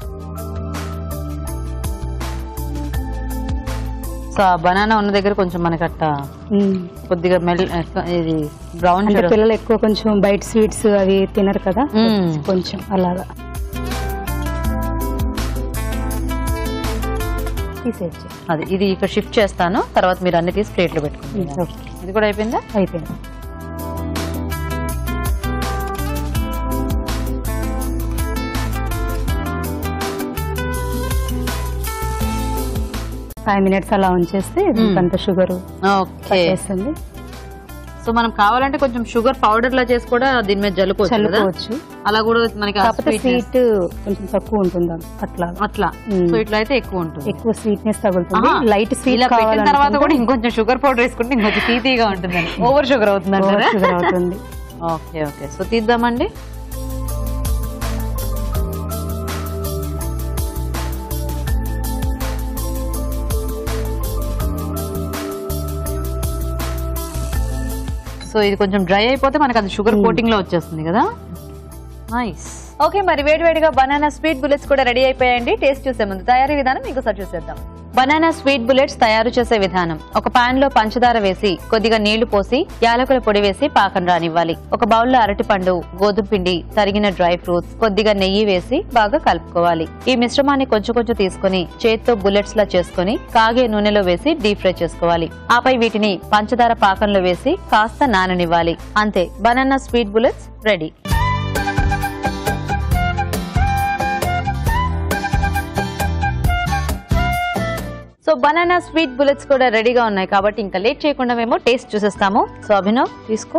సో ఆ బనానా ఉన్న దగ్గర కొంచెం మనకి అట్ట ఉమ్. కొద్దిగా మెల్ ఇది బ్రౌన్ అంటే పిల్లలు ఎక్కువ కొంచెం బయట స్వీట్స్ అవి తినరు కదా మ్మ్. కొంచెం అలాగా తీసేయచ్చు అది ఇది ఇక్కడ షిఫ్ట్ చేస్తాను తర్వాత మీరు అన్ని తీసి ప్లేట్లో పెట్టుకోండి ఓకే ఇది కూడా అయిపోయిందా అయిపోయింది ఫైవ్ మినిట్స్ అలా ఉంచేస్తే అంత షుగర్ ఓకే వేస్తుంది సో మనం కావాలంటే కొంచెం షుగర్ పౌడర్ లా చేసి కూడా దీని మీద జల్లుకోవచ్చు కదా? చల్లుకోవచ్చు అలా కూడా మనకి ఆ కాకపోతే sweetness- స్వీట్ కొంచెం తక్కువ ఉంటుంది అట్లా అట్లా మ్మ్. సో ఇట్లా అయితే ఎక్కువ ఉంటుంది ఎక్కువ స్వీట్నెస్ తగులుతుంది ఆహా. లైట్ స్వీట్ ఇలా పెట్టిన తర్వాత కూడా ఇంకొంచెం షుగర్ పౌడర్ వేసుకుంటే ఇంకొంచెం తీతీగా ఉంటుంది ఓవర్ షుగర్ అవుతుంది అంటారా షుగర్ అవుతుంది ఓకే ఓకే సో తీద్దామండి సో ఇది కొంచెం డ్రై అయిపోతే మనకి అది షుగర్ కోటింగ్ లో వచ్చేస్తుంది కదా నైస్ ఓకే మరి వేడివేడిగా బనానా స్వీట్ బుల్లెట్స్ కూడా రెడీ అయిపోయాయండి టేస్ట్ చూసే ముందు తయారీ విధానం ఇంకోసారి చూసేద్దాం బనానా స్వీట్ బుల్లెట్స్ తయారు చేసే విధానం ఒక పాన్ లో పంచదార వేసి కొద్దిగా నీళ్లు పోసి యాలకుల పొడి వేసి పాకం రానివ్వాలి ఒక బౌల్ లో అరటిపండు గోధుమ పిండి తరిగిన డ్రై ఫ్రూట్స్ కొద్దిగా నెయ్యి వేసి బాగా కలుపుకోవాలి ఈ మిశ్రమాన్ని కొంచెం కొంచెం తీసుకుని చేత్తో బుల్లెట్స్ లా చేసుకుని కాగే నూనెలో వేసి డీప్ ఫ్రై చేసుకోవాలి ఆపై వీటిని పంచదార పాకంలో వేసి కాస్త నాననివ్వాలి అంతే banana sweet bullets ready so banana sweet bullets కూడా రెడీగా ఉన్నాయి కాబట్టి ఇంకా లేట్ చేయకుండా మేము టేస్ట్ చూసేస్తాము సో అభినవ్ తీసుకో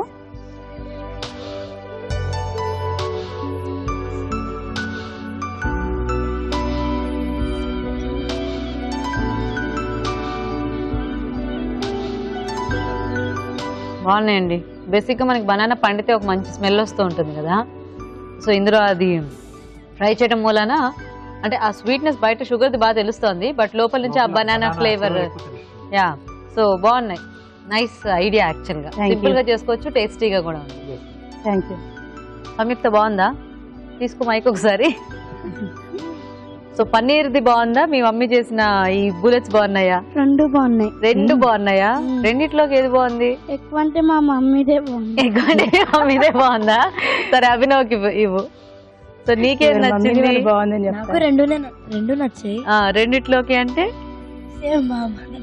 బాగున్నాయండి బేసిక్గా మనకి బనానా పండితే ఒక మంచి స్మెల్ వస్తూ ఉంటుంది కదా సో ఇందులో అది ఫ్రై చేయడం మూలన అంటే ఆ స్వీట్నెస్ బయట షుగర్ది బాగా తెలుస్తోంది బట్ లోపల నుంచి ఆ బనానా ఫ్లేవర్ యా సో బాగున్నాయి నైస్ ఐడియా యాక్చువల్గా Thank you. సింపుల్ గా చేసుకోవచ్చు టేస్టీగా కూడా ఉంది థ్యాంక్ యూ సంయుక్త బాగుందా తీసుకో మైక్ ఒకసారి సో పన్నీర్ది బాగుందా మీ మమ్మీ చేసిన ఈ బుల్లెట్స్ బాగున్నాయా రెండు బాగున్నాయి రెండు బాగున్నాయా రెండిట్లోకి ఏది బాగుంది ఎక్కువ అంటే మా మమ్మీదే బాగుంది ఎక్కువ అంటే మమ్మీదే బాగుందా సరే అభినవ్కి ఇవ్వు ఇవ్వు సో నీకేం నచ్చింది బాగుందని నాకు రెండు రెండు నచ్చాయి ఆ, రెండిట్లోకి అంటే సేమ్ మా అమ్మ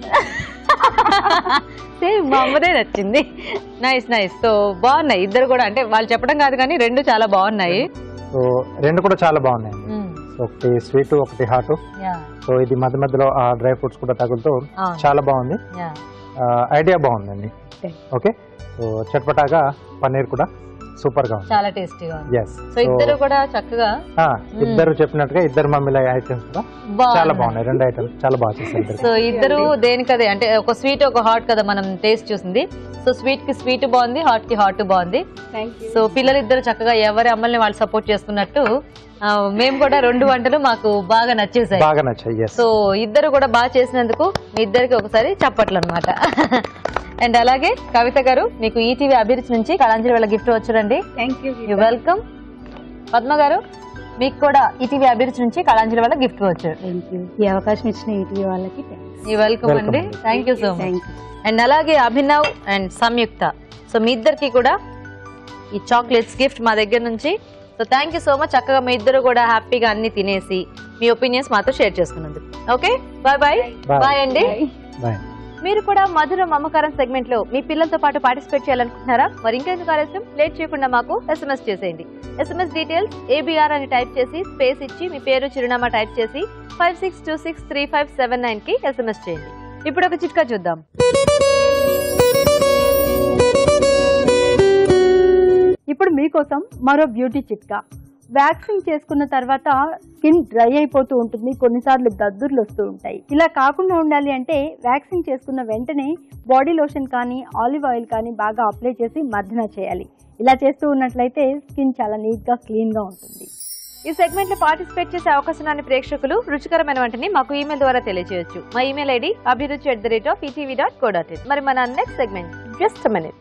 సేమ్ మా అమ్మదే నచ్చింది నైస్ నైస్ సో బాగున్నాయి ఇద్దరు కూడా అంటే వాళ్ళు చెప్పడం కాదు కానీ రెండు చాలా బాగున్నాయి సో రెండు కూడా చాలా బాగున్నాయి సో ఒకటి స్వీట్ ఒకటి హాట్ సో ఇది మధ్య మధ్యలో ఆ డ్రై ఫ్రూట్స్ కూడా తగులుతూ అవును. చాలా బాగుంది ఐడియా బాగుందండి ఓకే సో చట్పటాగా పన్నీర్ కూడా సూపర్ గా ఉంది చాలా టేస్టీగా ఉంది ఎస్ సో ఇద్దరు కూడా చక్కగా ఇద్దరు చెప్పినట్టుగా ఇద్దరు మమ్మీల ఐటమ్స్ కూడా చాలా బాగున్నాయి రెండు ఐటమ్స్ చాలా బాగా చేశారు ఇద్దరు సో ఇద్దరు దేనికదే అంటే ఒక స్వీట్ ఒక హాట్ కదా మనం టేస్ట్ చూసింది సో స్వీట్ కి స్వీట్ బాగుంది హాట్ కి హాట్ బాగుంది సో పిల్లలు ఇద్దరు చక్కగా ఎవరి అమ్మల్ని వాళ్ళు సపోర్ట్ చేస్తున్నట్టు ఆ, మేము కూడా రెండు వంటలు మాకు బాగా నచ్చేసాయి బాగా నచ్చాయి ఎస్ సో ఇద్దరు కూడా బాగా చేసినందుకు మీ ఇద్దరికి ఒకసారి చప్పట్లు అనమాట అండ్ అలాగే కవిత గారు మీకు ఈటీవీ అభిరుచి నుంచి కళాంజలి వాళ్ళ గిఫ్ట్ వచ్చారండి thank you you welcome Padma garu మీకు కూడా ఈటీవీ అభిరుచి నుంచి కళాంజలి వాళ్ళ గిఫ్ట్ వచ్చారు థ్యాంక్ యూ ఈ అవకాశం ఇచ్చిన ఈటీవీ వాళ్ళకి థ్యాంక్స్ యూ వెల్కమ్ Welcome అండి అండి. Thank you so much thank you and అలాగే అభినవ్ అండ్ సంయుక్త సో మీ ఇద్దరికి కూడా ఈ చాక్లెట్స్ గిఫ్ట్ మా దగ్గర నుంచి so thank you so much చక్కగా మీ ఇద్దరు కూడా హ్యాపీగా అన్ని తినేసి మీ ఒపీనియన్స్ మాతో షేర్ చేసుకున్నందుకు okay bye bye Bye. Bye అండి బాయ్ మీరు కూడా మధుర మమకారం సెగ్మెంట్ లో మీ పిల్లలతో పాటు పార్టిసిపేట్ చేయాలనుకుంటున్నారా మరి ఇంకెందుకు ఆలస్యం లేట్ చేయకుండా మాకు ఎస్ఎంఎస్ చేసేయండి ఎస్ఎంఎస్ డీటెయిల్స్ ఏబిఆర్ అని టైప్ చేసి స్పేస్ ఇచ్చి మీ పేరు చిరునామా టైప్ చేసి five six two six three five seven nine కి ఎస్ఎంఎస్ చేయండి ఇప్పుడు ఒక చిట్కా చూద్దాం ఇప్పుడు మీకోసం మరో బ్యూటీ చిట్కా వ్యాక్సింగ్ చేసుకున్న తర్వాత స్కిన్ డ్రై అయిపోతూ ఉంటుంది కొన్నిసార్లు దద్దుర్లు వస్తూ ఉంటాయి ఇలా కాకుండా ఉండాలి అంటే వ్యాక్సింగ్ చేసుకున్న వెంటనే బాడీ లోషన్ కానీ ఆలివ్ ఆయిల్ కానీ బాగా అప్లై చేసి మర్దన చేయాలి ఇలా చేస్తూ ఉన్నట్లయితే స్కిన్ చాలా నీట్గా క్లీన్గా ఉంటుంది ఈ సెగ్మెంట్ లో పార్టిసిపేట్ చేసే అవకాశాన్ని ప్రేక్షకులు రుచికరమైన వంటని మాకు ఈమెయిల్ ద్వారా తెలియజేయొచ్చు మా email ID Abhiruchi at the rate of ETV dot co dot in మరి మన next segment just minute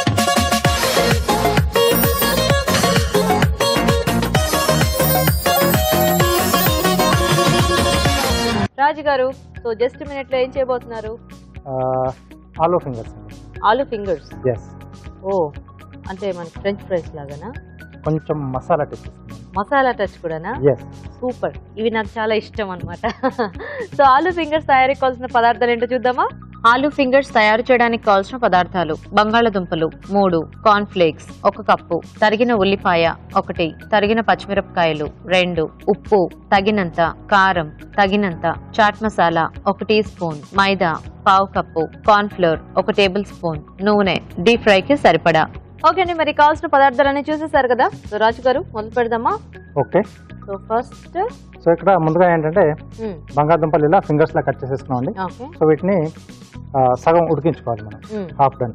Raju garu so just minute లో ఏం చేయబోతున్నారు ఆలో ఫింగర్స్ అండి ఆలు ఫింగర్స్ ఎస్ ఓ అంటే మనకి ఫ్రెంచ్ ఫ్రైస్ లాగానా కొంచెం మసాలా టచ్ ఇస్తుంది మసాలా టచ్ కూడానా ఎస్ సూపర్ ఇవి నాకు చాలా ఇష్టం అన్నమాట సో ఆలు ఫింగర్స్ తయారీకి కావాల్సిన పదార్థాలు ఏంటో చూద్దామా ఆలు ఫింగర్స్ తయారు చేయడానికి కావాల్సిన పదార్థాలు బంగాళదుంపలు మూడు కార్న్ ఫ్లేక్స్ ఒక కప్పు తరిగిన ఉల్లిపాయ ఒకటి తరిగిన పచ్చిమిరపకాయలు రెండు ఉప్పు తగినంత కారం తగినంత చాట్ మసాలా ఒక టీ స్పూన్ మైదా పావు కప్పు కార్న్ ఫ్లోర్ ఒక టేబుల్ స్పూన్ నూనె డీప్ ఫ్రైకి సరిపడా ఓకే అండి మరి కావాల్సిన పదార్థాలన్నీ చూసేసారు కదా సో రాజు గారు మొదలు పెడదామా ఓకే సో ఫస్ట్ సో ఇక్కడ ముందుగా ఏంటంటే బంగాళదుంపలు ఇలా ఫింగర్స్ లా కట్ చేసేసుకున్నాం అండి ఓకే సో వీటిని ఆ, సగం ఉడికించుకోవాలి మనం హాఫ్ డన్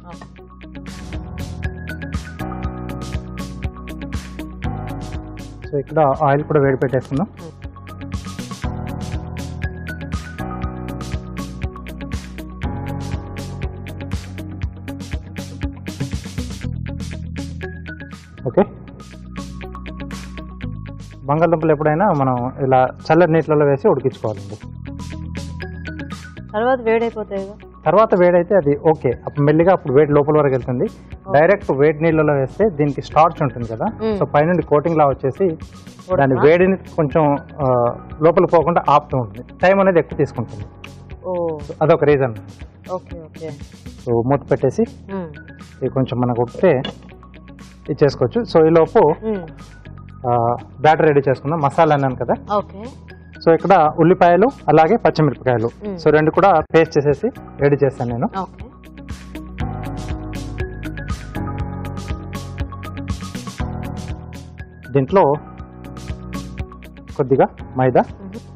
సో ఇక్కడ ఆయిల్ కూడా వేడి పెట్టేసుకుందాం ఓకే బంగాళదుంపలు ఎప్పుడైనా మనం ఇలా చల్లటి నీటిలో వేసి ఉడికించుకోవాలండి తర్వాత వేడైపోతాయి తర్వాత వేడైతే అది ఓకే అప్పుడు మెల్లిగా అప్పుడు వేడి లోపల వరకు వెళ్తుంది డైరెక్ట్ వేడి నీళ్ళలో వేస్తే దీనికి స్టార్చ్ ఉంటుంది కదా మ్మ్. సో పైనుండి కోటింగ్ లా వచ్చేసి దాని వేడిని కొంచెం ఆ, లోపలికి పోకుండా ఆపుతూ ఉంటుంది టైం అనేది ఎక్కువ తీసుకుంటుంది ఓ సో అదొక రీజన్ ఓకే ఓకే సో మూత పెట్టేసి ఇది కొంచెం మనకు ఉడితే ఇది చేసుకోవచ్చు సో ఈ లోపు బ్యాటర్ రెడీ చేసుకుందాం మసాలా అన్నాను కదా ఓకే సో ఇక్కడ ఉల్లిపాయలు అలాగే పచ్చిమిరపకాయలు మ్మ్. సో రెండు కూడా పేస్ట్ చేసేసి రెడీ చేస్తాను నేను ఓకే దీంట్లో కొద్దిగా మైదా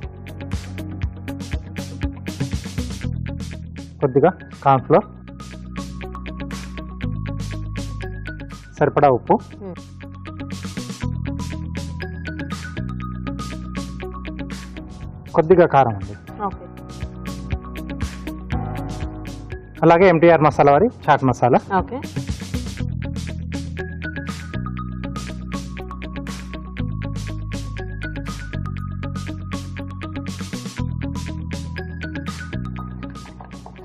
కొద్దిగా కార్న్ఫ్లోర్ సరిపడా ఉప్పు Hmm. కొద్దిగా కారం అండి ఓకే అలాగే ఎంటీఆర్ మసాలా వారి చాట్ మసాలా ఓకే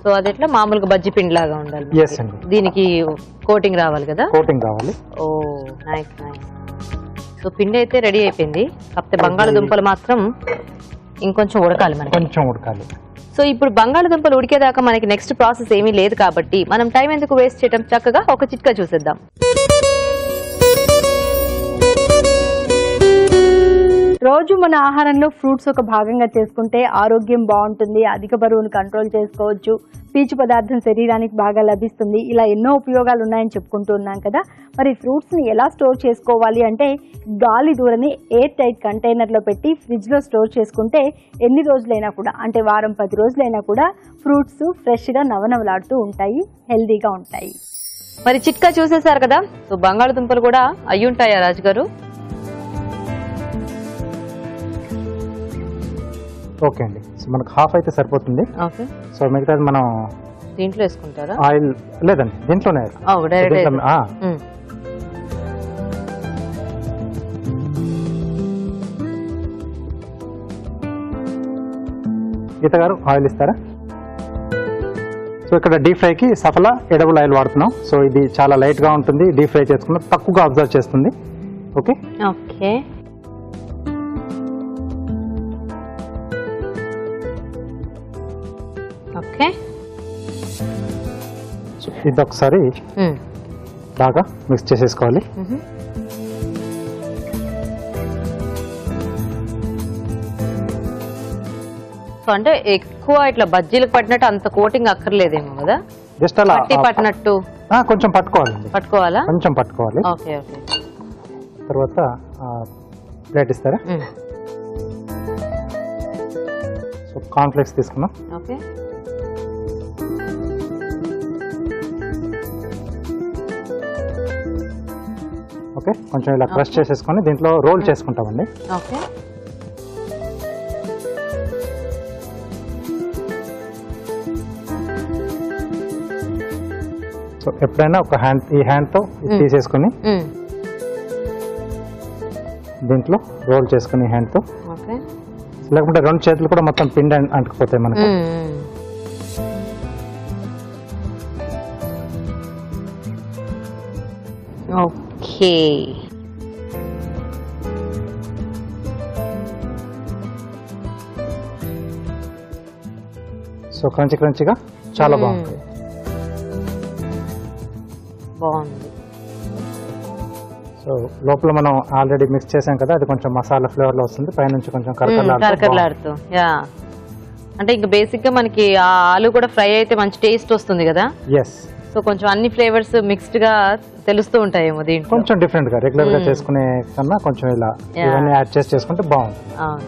సో అది ఎట్లా మామూలుగా బజ్జి పిండి లాగా ఉండాలి మనకి. ఎస్ అండి దీనికి కోటింగ్ రావాలి కదా కోటింగ్ కావాలి ఓ నైస్ నైస్ సో పిండి అయితే రెడీ అయిపోయింది కాకపోతే బంగాళదుంపలు మాత్రం ఇంకొంచెం ఉడకాలి మనకి కొంచెం ఉడకాలి సో ఇప్పుడు బంగాళదుంపలు ఉడికేదాకా మనకి నెక్స్ట్ ప్రాసెస్ ఏమీ లేదు కాబట్టి మనం టైం ఎందుకు వేస్ట్ చేయడం చక్కగా ఒక చిట్కా చూసేద్దాం రోజు మన ఆహారంలో ఫ్రూట్స్ ఒక భాగంగా చేసుకుంటే ఆరోగ్యం బాగుంటుంది అధిక బరువును కంట్రోల్ చేసుకోవచ్చు పీచు పదార్థం శరీరానికి బాగా లభిస్తుంది ఇలా ఎన్నో ఉపయోగాలు ఉన్నాయని చెప్పుకుంటూ ఉన్నాం కదా మరి ఫ్రూట్స్ని ఎలా స్టోర్ చేసుకోవాలి అంటే గాలి దూరని ఎయిర్ టైట్ కంటైనర్లో పెట్టి ఫ్రిడ్జ్లో స్టోర్ చేసుకుంటే ఎన్ని రోజులైనా కూడా అంటే వారం పది రోజులైనా కూడా ఫ్రూట్స్ ఫ్రెష్గా నవనవలాడుతూ ఉంటాయి హెల్దీగా ఉంటాయి మరి చిట్కా చూసేశారు కదా సో బంగాళదుంపలు కూడా అయ్యుంటాయా రాజు గారు ఓకే అండి సో మనకు హాఫ్ అయితే సరిపోతుంది ఓకే సో మిగతాది మనం దీంట్లో వేసుకుంటారా ఆయిల్ లేదండి దీంట్లోనే ఓ డైరెక్ట్ దీంట్లో- ఆ, గీత గారు ఆయిల్ ఇస్తారా సో ఇక్కడ డీప్ ఫ్రైకి సఫల ఎడబుల్ ఆయిల్ వాడుతున్నాం సో ఇది చాలా లైట్గా ఉంటుంది డీప్ ఫ్రై చేసుకున్నాం తక్కువగా అబ్జర్వ్ చేస్తుంది ఓకే ఓకే ఓకే సో ఇది ఒకసారి మ్మ్. బాగా మిక్స్ చేసేసుకోవాలి మ్మ్. సో అంటే ఎక్కువ ఇట్లా బజ్జీలకు పట్టినట్టు అంత కోటింగ్ అక్కర్లేదేమో కదా జస్ట్ అలా పట్టి పట్టినట్టు ఆ, కొంచెం పట్టుకోవాలండి పట్టుకోవాలా కొంచెం పట్టుకోవాలి ఓకే ఓకే తర్వాత ప్లేట్ ఇస్తారా మ్మ్. సో కాన్ఫ్లెక్స్ తీసుకున్నాం ఓకే ఓకే కొంచెం ఇలా క్రష్ చేసేసుకొని దీంట్లో రోల్ చేసుకుంటామండి ఓకే సో ఎప్పుడైనా ఒక హ్యాండ్ ఈ హ్యాండ్తో ఇది తీసేసుకొని మ్మ్. దీంట్లో రోల్ చేసుకుని హ్యాండ్తో ఓకే లేకుంటే రెండు చేతులు కూడా మొత్తం పిండి అం- అంటుకుపోతాయి మనకు మ్మ్. ఓకే సో క్రంచి క్రంచిగా చాలా బాగుంటుంది బాగుంది సో లోపల మనం ఆల్రెడీ మిక్స్ చేసాం కదా అది కొంచెం మసాలా ఫ్లేవర్ లో వస్తుంది పైనుంచి కొంచెం కరకరలాడుతూ కరకరలాడుతూ యా అంటే ఇంకా బేసిక్ గా మనకి ఆ ఆలు కూడా ఫ్రై అయితే మంచి టేస్ట్ వస్తుంది కదా ఎస్ సో కొంచెం అన్ని ఫ్లేవర్స్ మిక్స్డ్ గా తెలుస్తూ ఉంటాయేమో దీంట్లో కొంచెం డిఫరెంట్ గా రెగ్యులర్ గా చేసుకునే కన్నా కొంచెం ఇలా Yeah. ఇవన్నీ యాడ్ చేసి చేసుకుంటే బాగుంటుంది అవును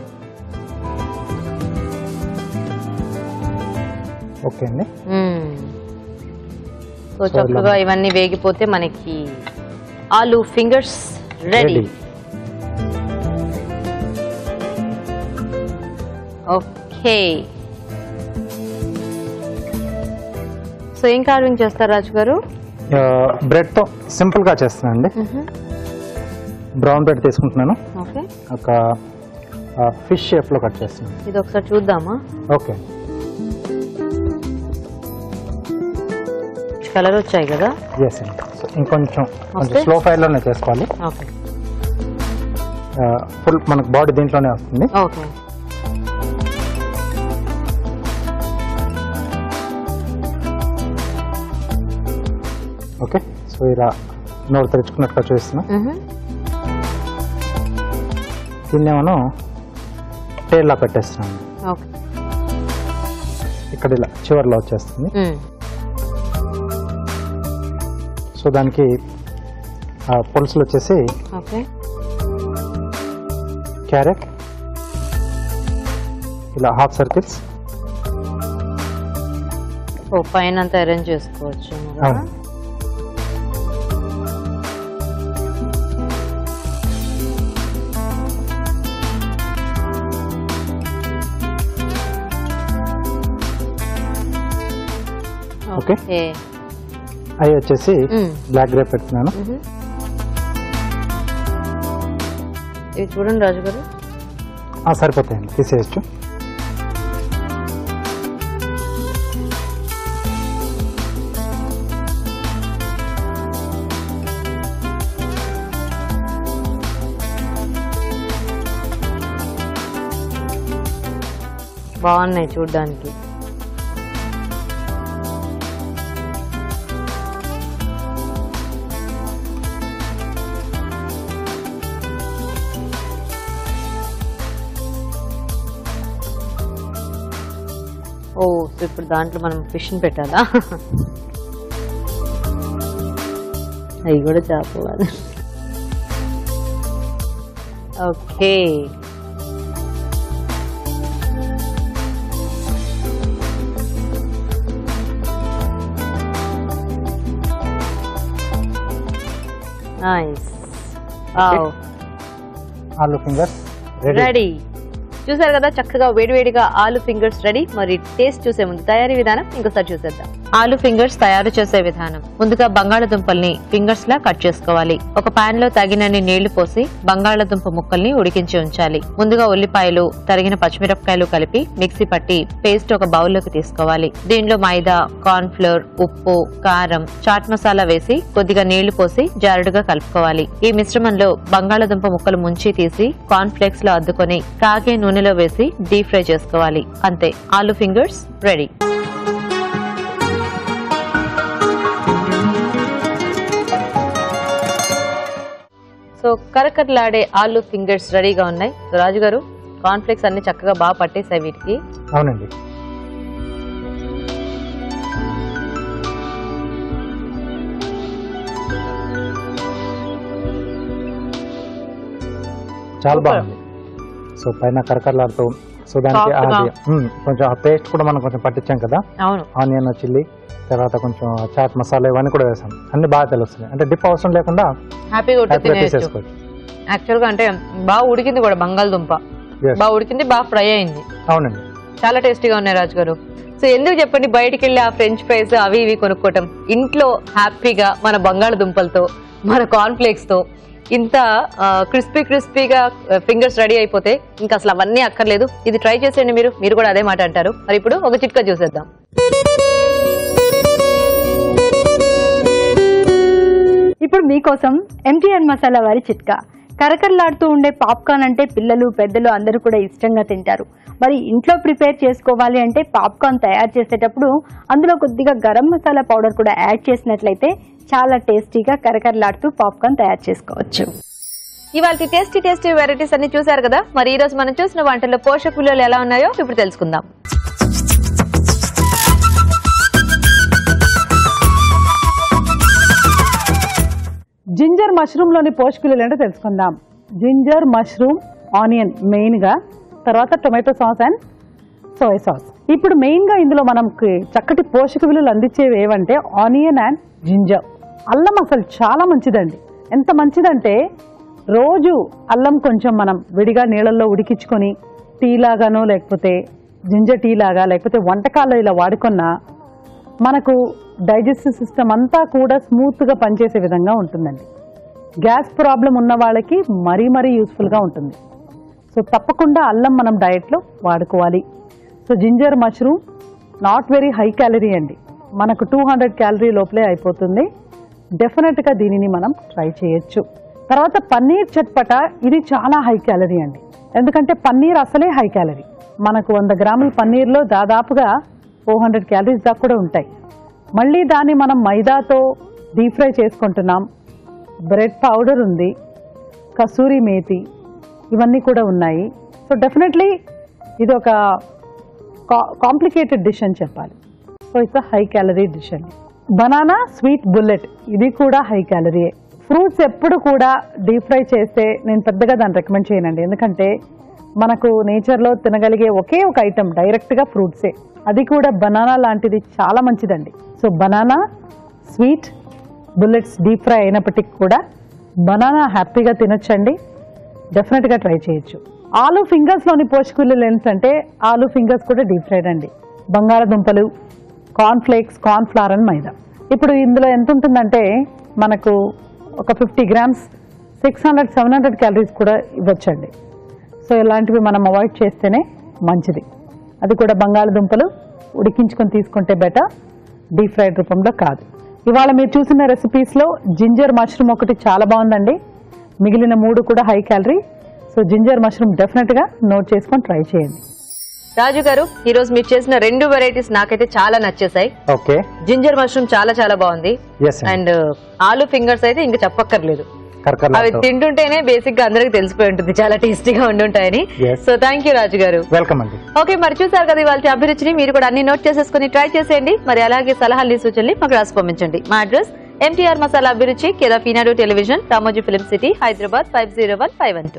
ఓకే అండి మ్మ్. సో So, ఇలా- చక్కగా ఇవన్నీ వేగిపోతే మనకి aloo fingers ready Ready. Okay so ఏం కార్వింగ్ చేస్తారు రాజు గారు బ్రెడ్ తో సింపుల్ గా చేస్తున్నాను అండి బ్రౌన్ బ్రెడ్ తీసుకుంటున్నాను ఓకే ఒక ఫిష్ షేప్ లో కట్ చేస్తున్నాను ఇది ఒకసారి చూద్దామా ఓకే కలర్ వచ్చాయి కదా ఎస్ అండి సో ఇంకొంచెం కొంచెం Okay. స్లో ఫైర్ లోనే చేసుకోవాలి ఓకే ఫుల్ మనకు బాడీ దీంట్లోనే వస్తుంది ఓకే ఓకే సో ఇలా నోరు తెరుచుకున్నట్టుగా చూస్తున్నాం దీన్ని మనం టేల్లా పెట్టేస్తున్నాం ఓకే ఇక్కడ ఇలా చివర్లో వచ్చేస్తుంది సో దానికి ఆ, పులుసులు వచ్చేసి ఓకే క్యారెట్ ఇలా హాఫ్ సర్కిల్స్ ఓ పైన అంతా అరేంజ్ చేసుకోవచ్చు అవును ఓకే. ఓకే అవి వచ్చేసి మ్మ్. బ్లాక్ గ్రేప్ పెడుతున్నాను మ్మ్. ఇవి చూడండి రాజు గారు ఆ, సరిపోతాయండి తీసేయచ్చు బాగున్నాయి చూడడానికి ఓ సో ఇప్పుడు దాంట్లో మనం ఫిష్ పెట్టాలా అవి కూడా చేపవాలి okay nice aloo fingers ready ready చూసారు కదా చక్కగా వేడివేడిగా ఆలు ఫింగర్స్ రెడీ మరి టేస్ట్ చూసే ముందు తయారీ విధానం ఇంకోసారి చూసేద్దాం ఆలు ఫింగర్స్ తయారు చేసే విధానం ముందుగా బంగాళదుంపల్ని ఫింగర్స్ లా కట్ చేసుకోవాలి ఒక పాన్ లో తగినన్ని నీళ్లు పోసి బంగాళదుంప ముక్కల్ని ఉడికించి ఉంచాలి ముందుగా ఉల్లిపాయలు తరిగిన పచ్చిమిరపకాయలు కలిపి మిక్సీ పట్టి పేస్ట్ ఒక బౌల్లోకి తీసుకోవాలి దీనిలో మైదా కార్న్ ఫ్లోర్ ఉప్పు కారం చాట్ మసాలా వేసి కొద్దిగా నీళ్లు పోసి జారుడుగా కలుపుకోవాలి ఈ మిశ్రమంలో బంగాళదుంప ముక్కలు ముంచి తీసి కార్న్ ఫ్లేక్స్ లో అద్దుకొని కాగే నూనెలో వేసి డీప్ ఫ్రై చేసుకోవాలి అంతే ఆలు ఫింగర్స్ రెడీ సో కరకరలాడే ఆలు ఫింగర్స్ రెడీగా ఉన్నాయి సో రాజు గారు కాన్ఫ్లెక్స్ అన్ని చక్కగా బాగా పట్టేసాయి వీటికి అవునండి చాలా Super. బాగుంది సో పైన కరకరలాడుతూ సో దానికి Soft గా. అది మ్మ్, కొంచెం ఆ పేస్ట్ కూడా మనం కొంచెం పట్టించాం కదా అవును ఆనియన్ చిల్లీ తర్వాత కొంచెం చాట్ మసాలా ఇవన్నీ కూడా వేసాం అన్ని బాగా తెలుస్తున్నాయి అంటే డిప్ అవసరం లేకుండా హ్యాపీగా ఉట్టి హ్యాపీగా తినేయచ్చు తీసేసుకోవచ్చు యాక్చువల్ గా అంటే బాగా ఉడికింది కూడా బంగాళదుంప Yes. బాగా ఉడికింది బాగా ఫ్రై అయింది అవునండి చాలా టేస్టీగా ఉన్నాయి రాజు గారు సో ఎందుకు చెప్పండి బయటికి వెళ్ళి ఆ ఫ్రెంచ్ ఫ్రైస్ అవి ఇవి కొనుక్కోవటం ఇంట్లో హ్యాపీగా మన బంగాళదుంపలతో మన కార్న్ఫ్లేక్స్ తో ఇంత క్రిస్పీ క్రిస్పీగా ఫింగర్స్ రెడీ అయిపోతే ఇంకా అసలు అవన్నీ అక్కర్లేదు ఇది ట్రై చేసేయండి మీరు మీరు కూడా అదే మాట అంటారు మరి ఇప్పుడు ఒక చిట్కా చూసేద్దాం ఇప్పుడు మీకోసం ఎంటీఆర్ మసాలా వారి చిట్కా కరకరలాడుతూ ఉండే పాప్కార్న్ అంటే పిల్లలు పెద్దలు అందరూ కూడా ఇష్టంగా తింటారు మరి ఇంట్లో ప్రిపేర్ చేసుకోవాలి అంటే పాప్కార్న్ తయారు చేసేటప్పుడు అందులో కొద్దిగా గరం మసాలా పౌడర్ కూడా యాడ్ చేసినట్లయితే చాలా టేస్టీగా కరకరలాడుతూ పాప్కార్న్ తయారు చేసుకోవచ్చు ఇవాళ టేస్టీ టేస్టీ వెరైటీస్ అన్ని చూసారు కదా మరి ఈ రోజు మనం చూసిన వంటల్లో పోషక విలువలు ఎలా ఉన్నాయో ఇప్పుడు తెలుసుకుందాం జింజర్ మష్రూమ్లోని పోషకులు ఏంటో తెలుసుకుందాం జింజర్ మష్రూమ్ ఆనియన్ మెయిన్గా తర్వాత tomato sauce and soya sauce ఇప్పుడు మెయిన్గా ఇందులో మనకి చక్కటి పోషక విలువలు అందించేవి ఏవంటే ఆనియన్ అండ్ జింజర్ అల్లం అసలు చాలా మంచిదండి ఎంత మంచిదంటే రోజు అల్లం కొంచెం మనం విడిగా నీళ్ళల్లో ఉడికించుకొని టీ లాగానో లేకపోతే జింజర్ టీ లాగా లేకపోతే వంటకాల్లో ఇలా వాడుకున్నా మనకు డైజెస్టివ్ సిస్టమ్ అంతా కూడా స్మూత్గా పనిచేసే విధంగా ఉంటుందండి గ్యాస్ ప్రాబ్లం ఉన్న వాళ్ళకి మరీ మరీ యూస్ఫుల్గా ఉంటుంది సో తప్పకుండా అల్లం మనం డయట్లో వాడుకోవాలి so ginger mushroom not very high calorie అండి మనకు టూ హండ్రెడ్ క్యాలరీ లోపలే అయిపోతుంది డెఫినెట్గా దీనిని మనం ట్రై చేయొచ్చు తర్వాత పన్నీర్ చట్పట ఇది చాలా హై క్యాలరీ అండి ఎందుకంటే పన్నీర్ అసలే హై క్యాలరీ మనకు వంద గ్రాముల పన్నీర్లో దాదాపుగా ఫోర్ హండ్రెడ్ క్యాలరీస్ దాకా కూడా ఉంటాయి మళ్ళీ దాన్ని మనం మైదాతో డీప్ ఫ్రై చేసుకుంటున్నాం బ్రెడ్ పౌడర్ ఉంది కసూరి మేతి ఇవన్నీ కూడా ఉన్నాయి సో డెఫినెట్లీ ఇది ఒక కాంప్లికేటెడ్ డిష్ అని చెప్పాలి so it's high calorie dish అండి బనానా స్వీట్ బుల్లెట్ ఇది కూడా హై క్యాలరీయే ఫ్రూట్స్ ఎప్పుడు కూడా డీప్ ఫ్రై చేస్తే నేను పెద్దగా దాన్ని రికమెండ్ చేయనండి ఎందుకంటే మనకు నేచర్లో తినగలిగే ఒకే ఒక ఐటమ్ డైరెక్ట్గా ఫ్రూట్సే అది కూడా బనానా లాంటిది చాలా మంచిదండి so banana sweet bullets deep fry అయినప్పటికీ కూడా బనానా హ్యాపీగా తినొచ్చండి డెఫినెట్గా ట్రై చేయొచ్చు ఆలు ఫింగర్స్లోని పోషక విలువలు ఏంటంటే ఆలు ఫింగర్స్ కూడా డీప్ ఫ్రైడ్ అండి బంగాళదుంపలు corn flakes corn flour and maida ఇప్పుడు ఇందులో ఎంత ఉంటుందంటే మనకు ఒక fifty grams six hundred seven hundred calories కూడా ఇవ్వచ్చండి సో ఇలాంటివి మనం అవాయిడ్ చేస్తేనే మంచిది అది కూడా బంగాళదుంపలు ఉడికించుకొని తీసుకుంటే బెటర్ డీప్ ఫ్రైడ్ రూపంలో కాదు ఇవాళ మీరు చూసిన రెసిపీస్లో జింజర్ మష్రూమ్ ఒకటి చాలా బాగుందండి మిగిలిన మూడు కూడా high calorie so ginger mushroom డెఫినెట్గా నోట్ చేసుకొని ట్రై చేయండి రాజు గారు ఈ రోజు మీరు చేసిన రెండు వెరైటీస్ నాకైతే చాలా నచ్చేసాయి ఓకే జింజర్ మష్రూమ్ చాలా చాలా బాగుంది ఎస్ అండ్ ఆలు ఫింగర్స్ అయితే ఇంకా చెప్పక్కర్లేదు అవి కరకరలాడుతూ తింటుంటేనే బేసిక్ గా అందరికి తెలిసిపోయి ఉంటుంది చాలా టేస్టీగా ఉండుంటాయని Yes. So thank you Raju garu welcome అండి ఓకే మరి చూసారు కదా ఇవాళ అభిరుచిని మీరు కూడా అన్ని నోట్ చేసేసుకుని ట్రై చేసేయండి మరి అలాగే సలహాలు సూచనలు మాకు రాసి పంపించండి మా address MTR masala Abhiruchi care of Eenadu television Ramoji film city Hyderabad five zero one five one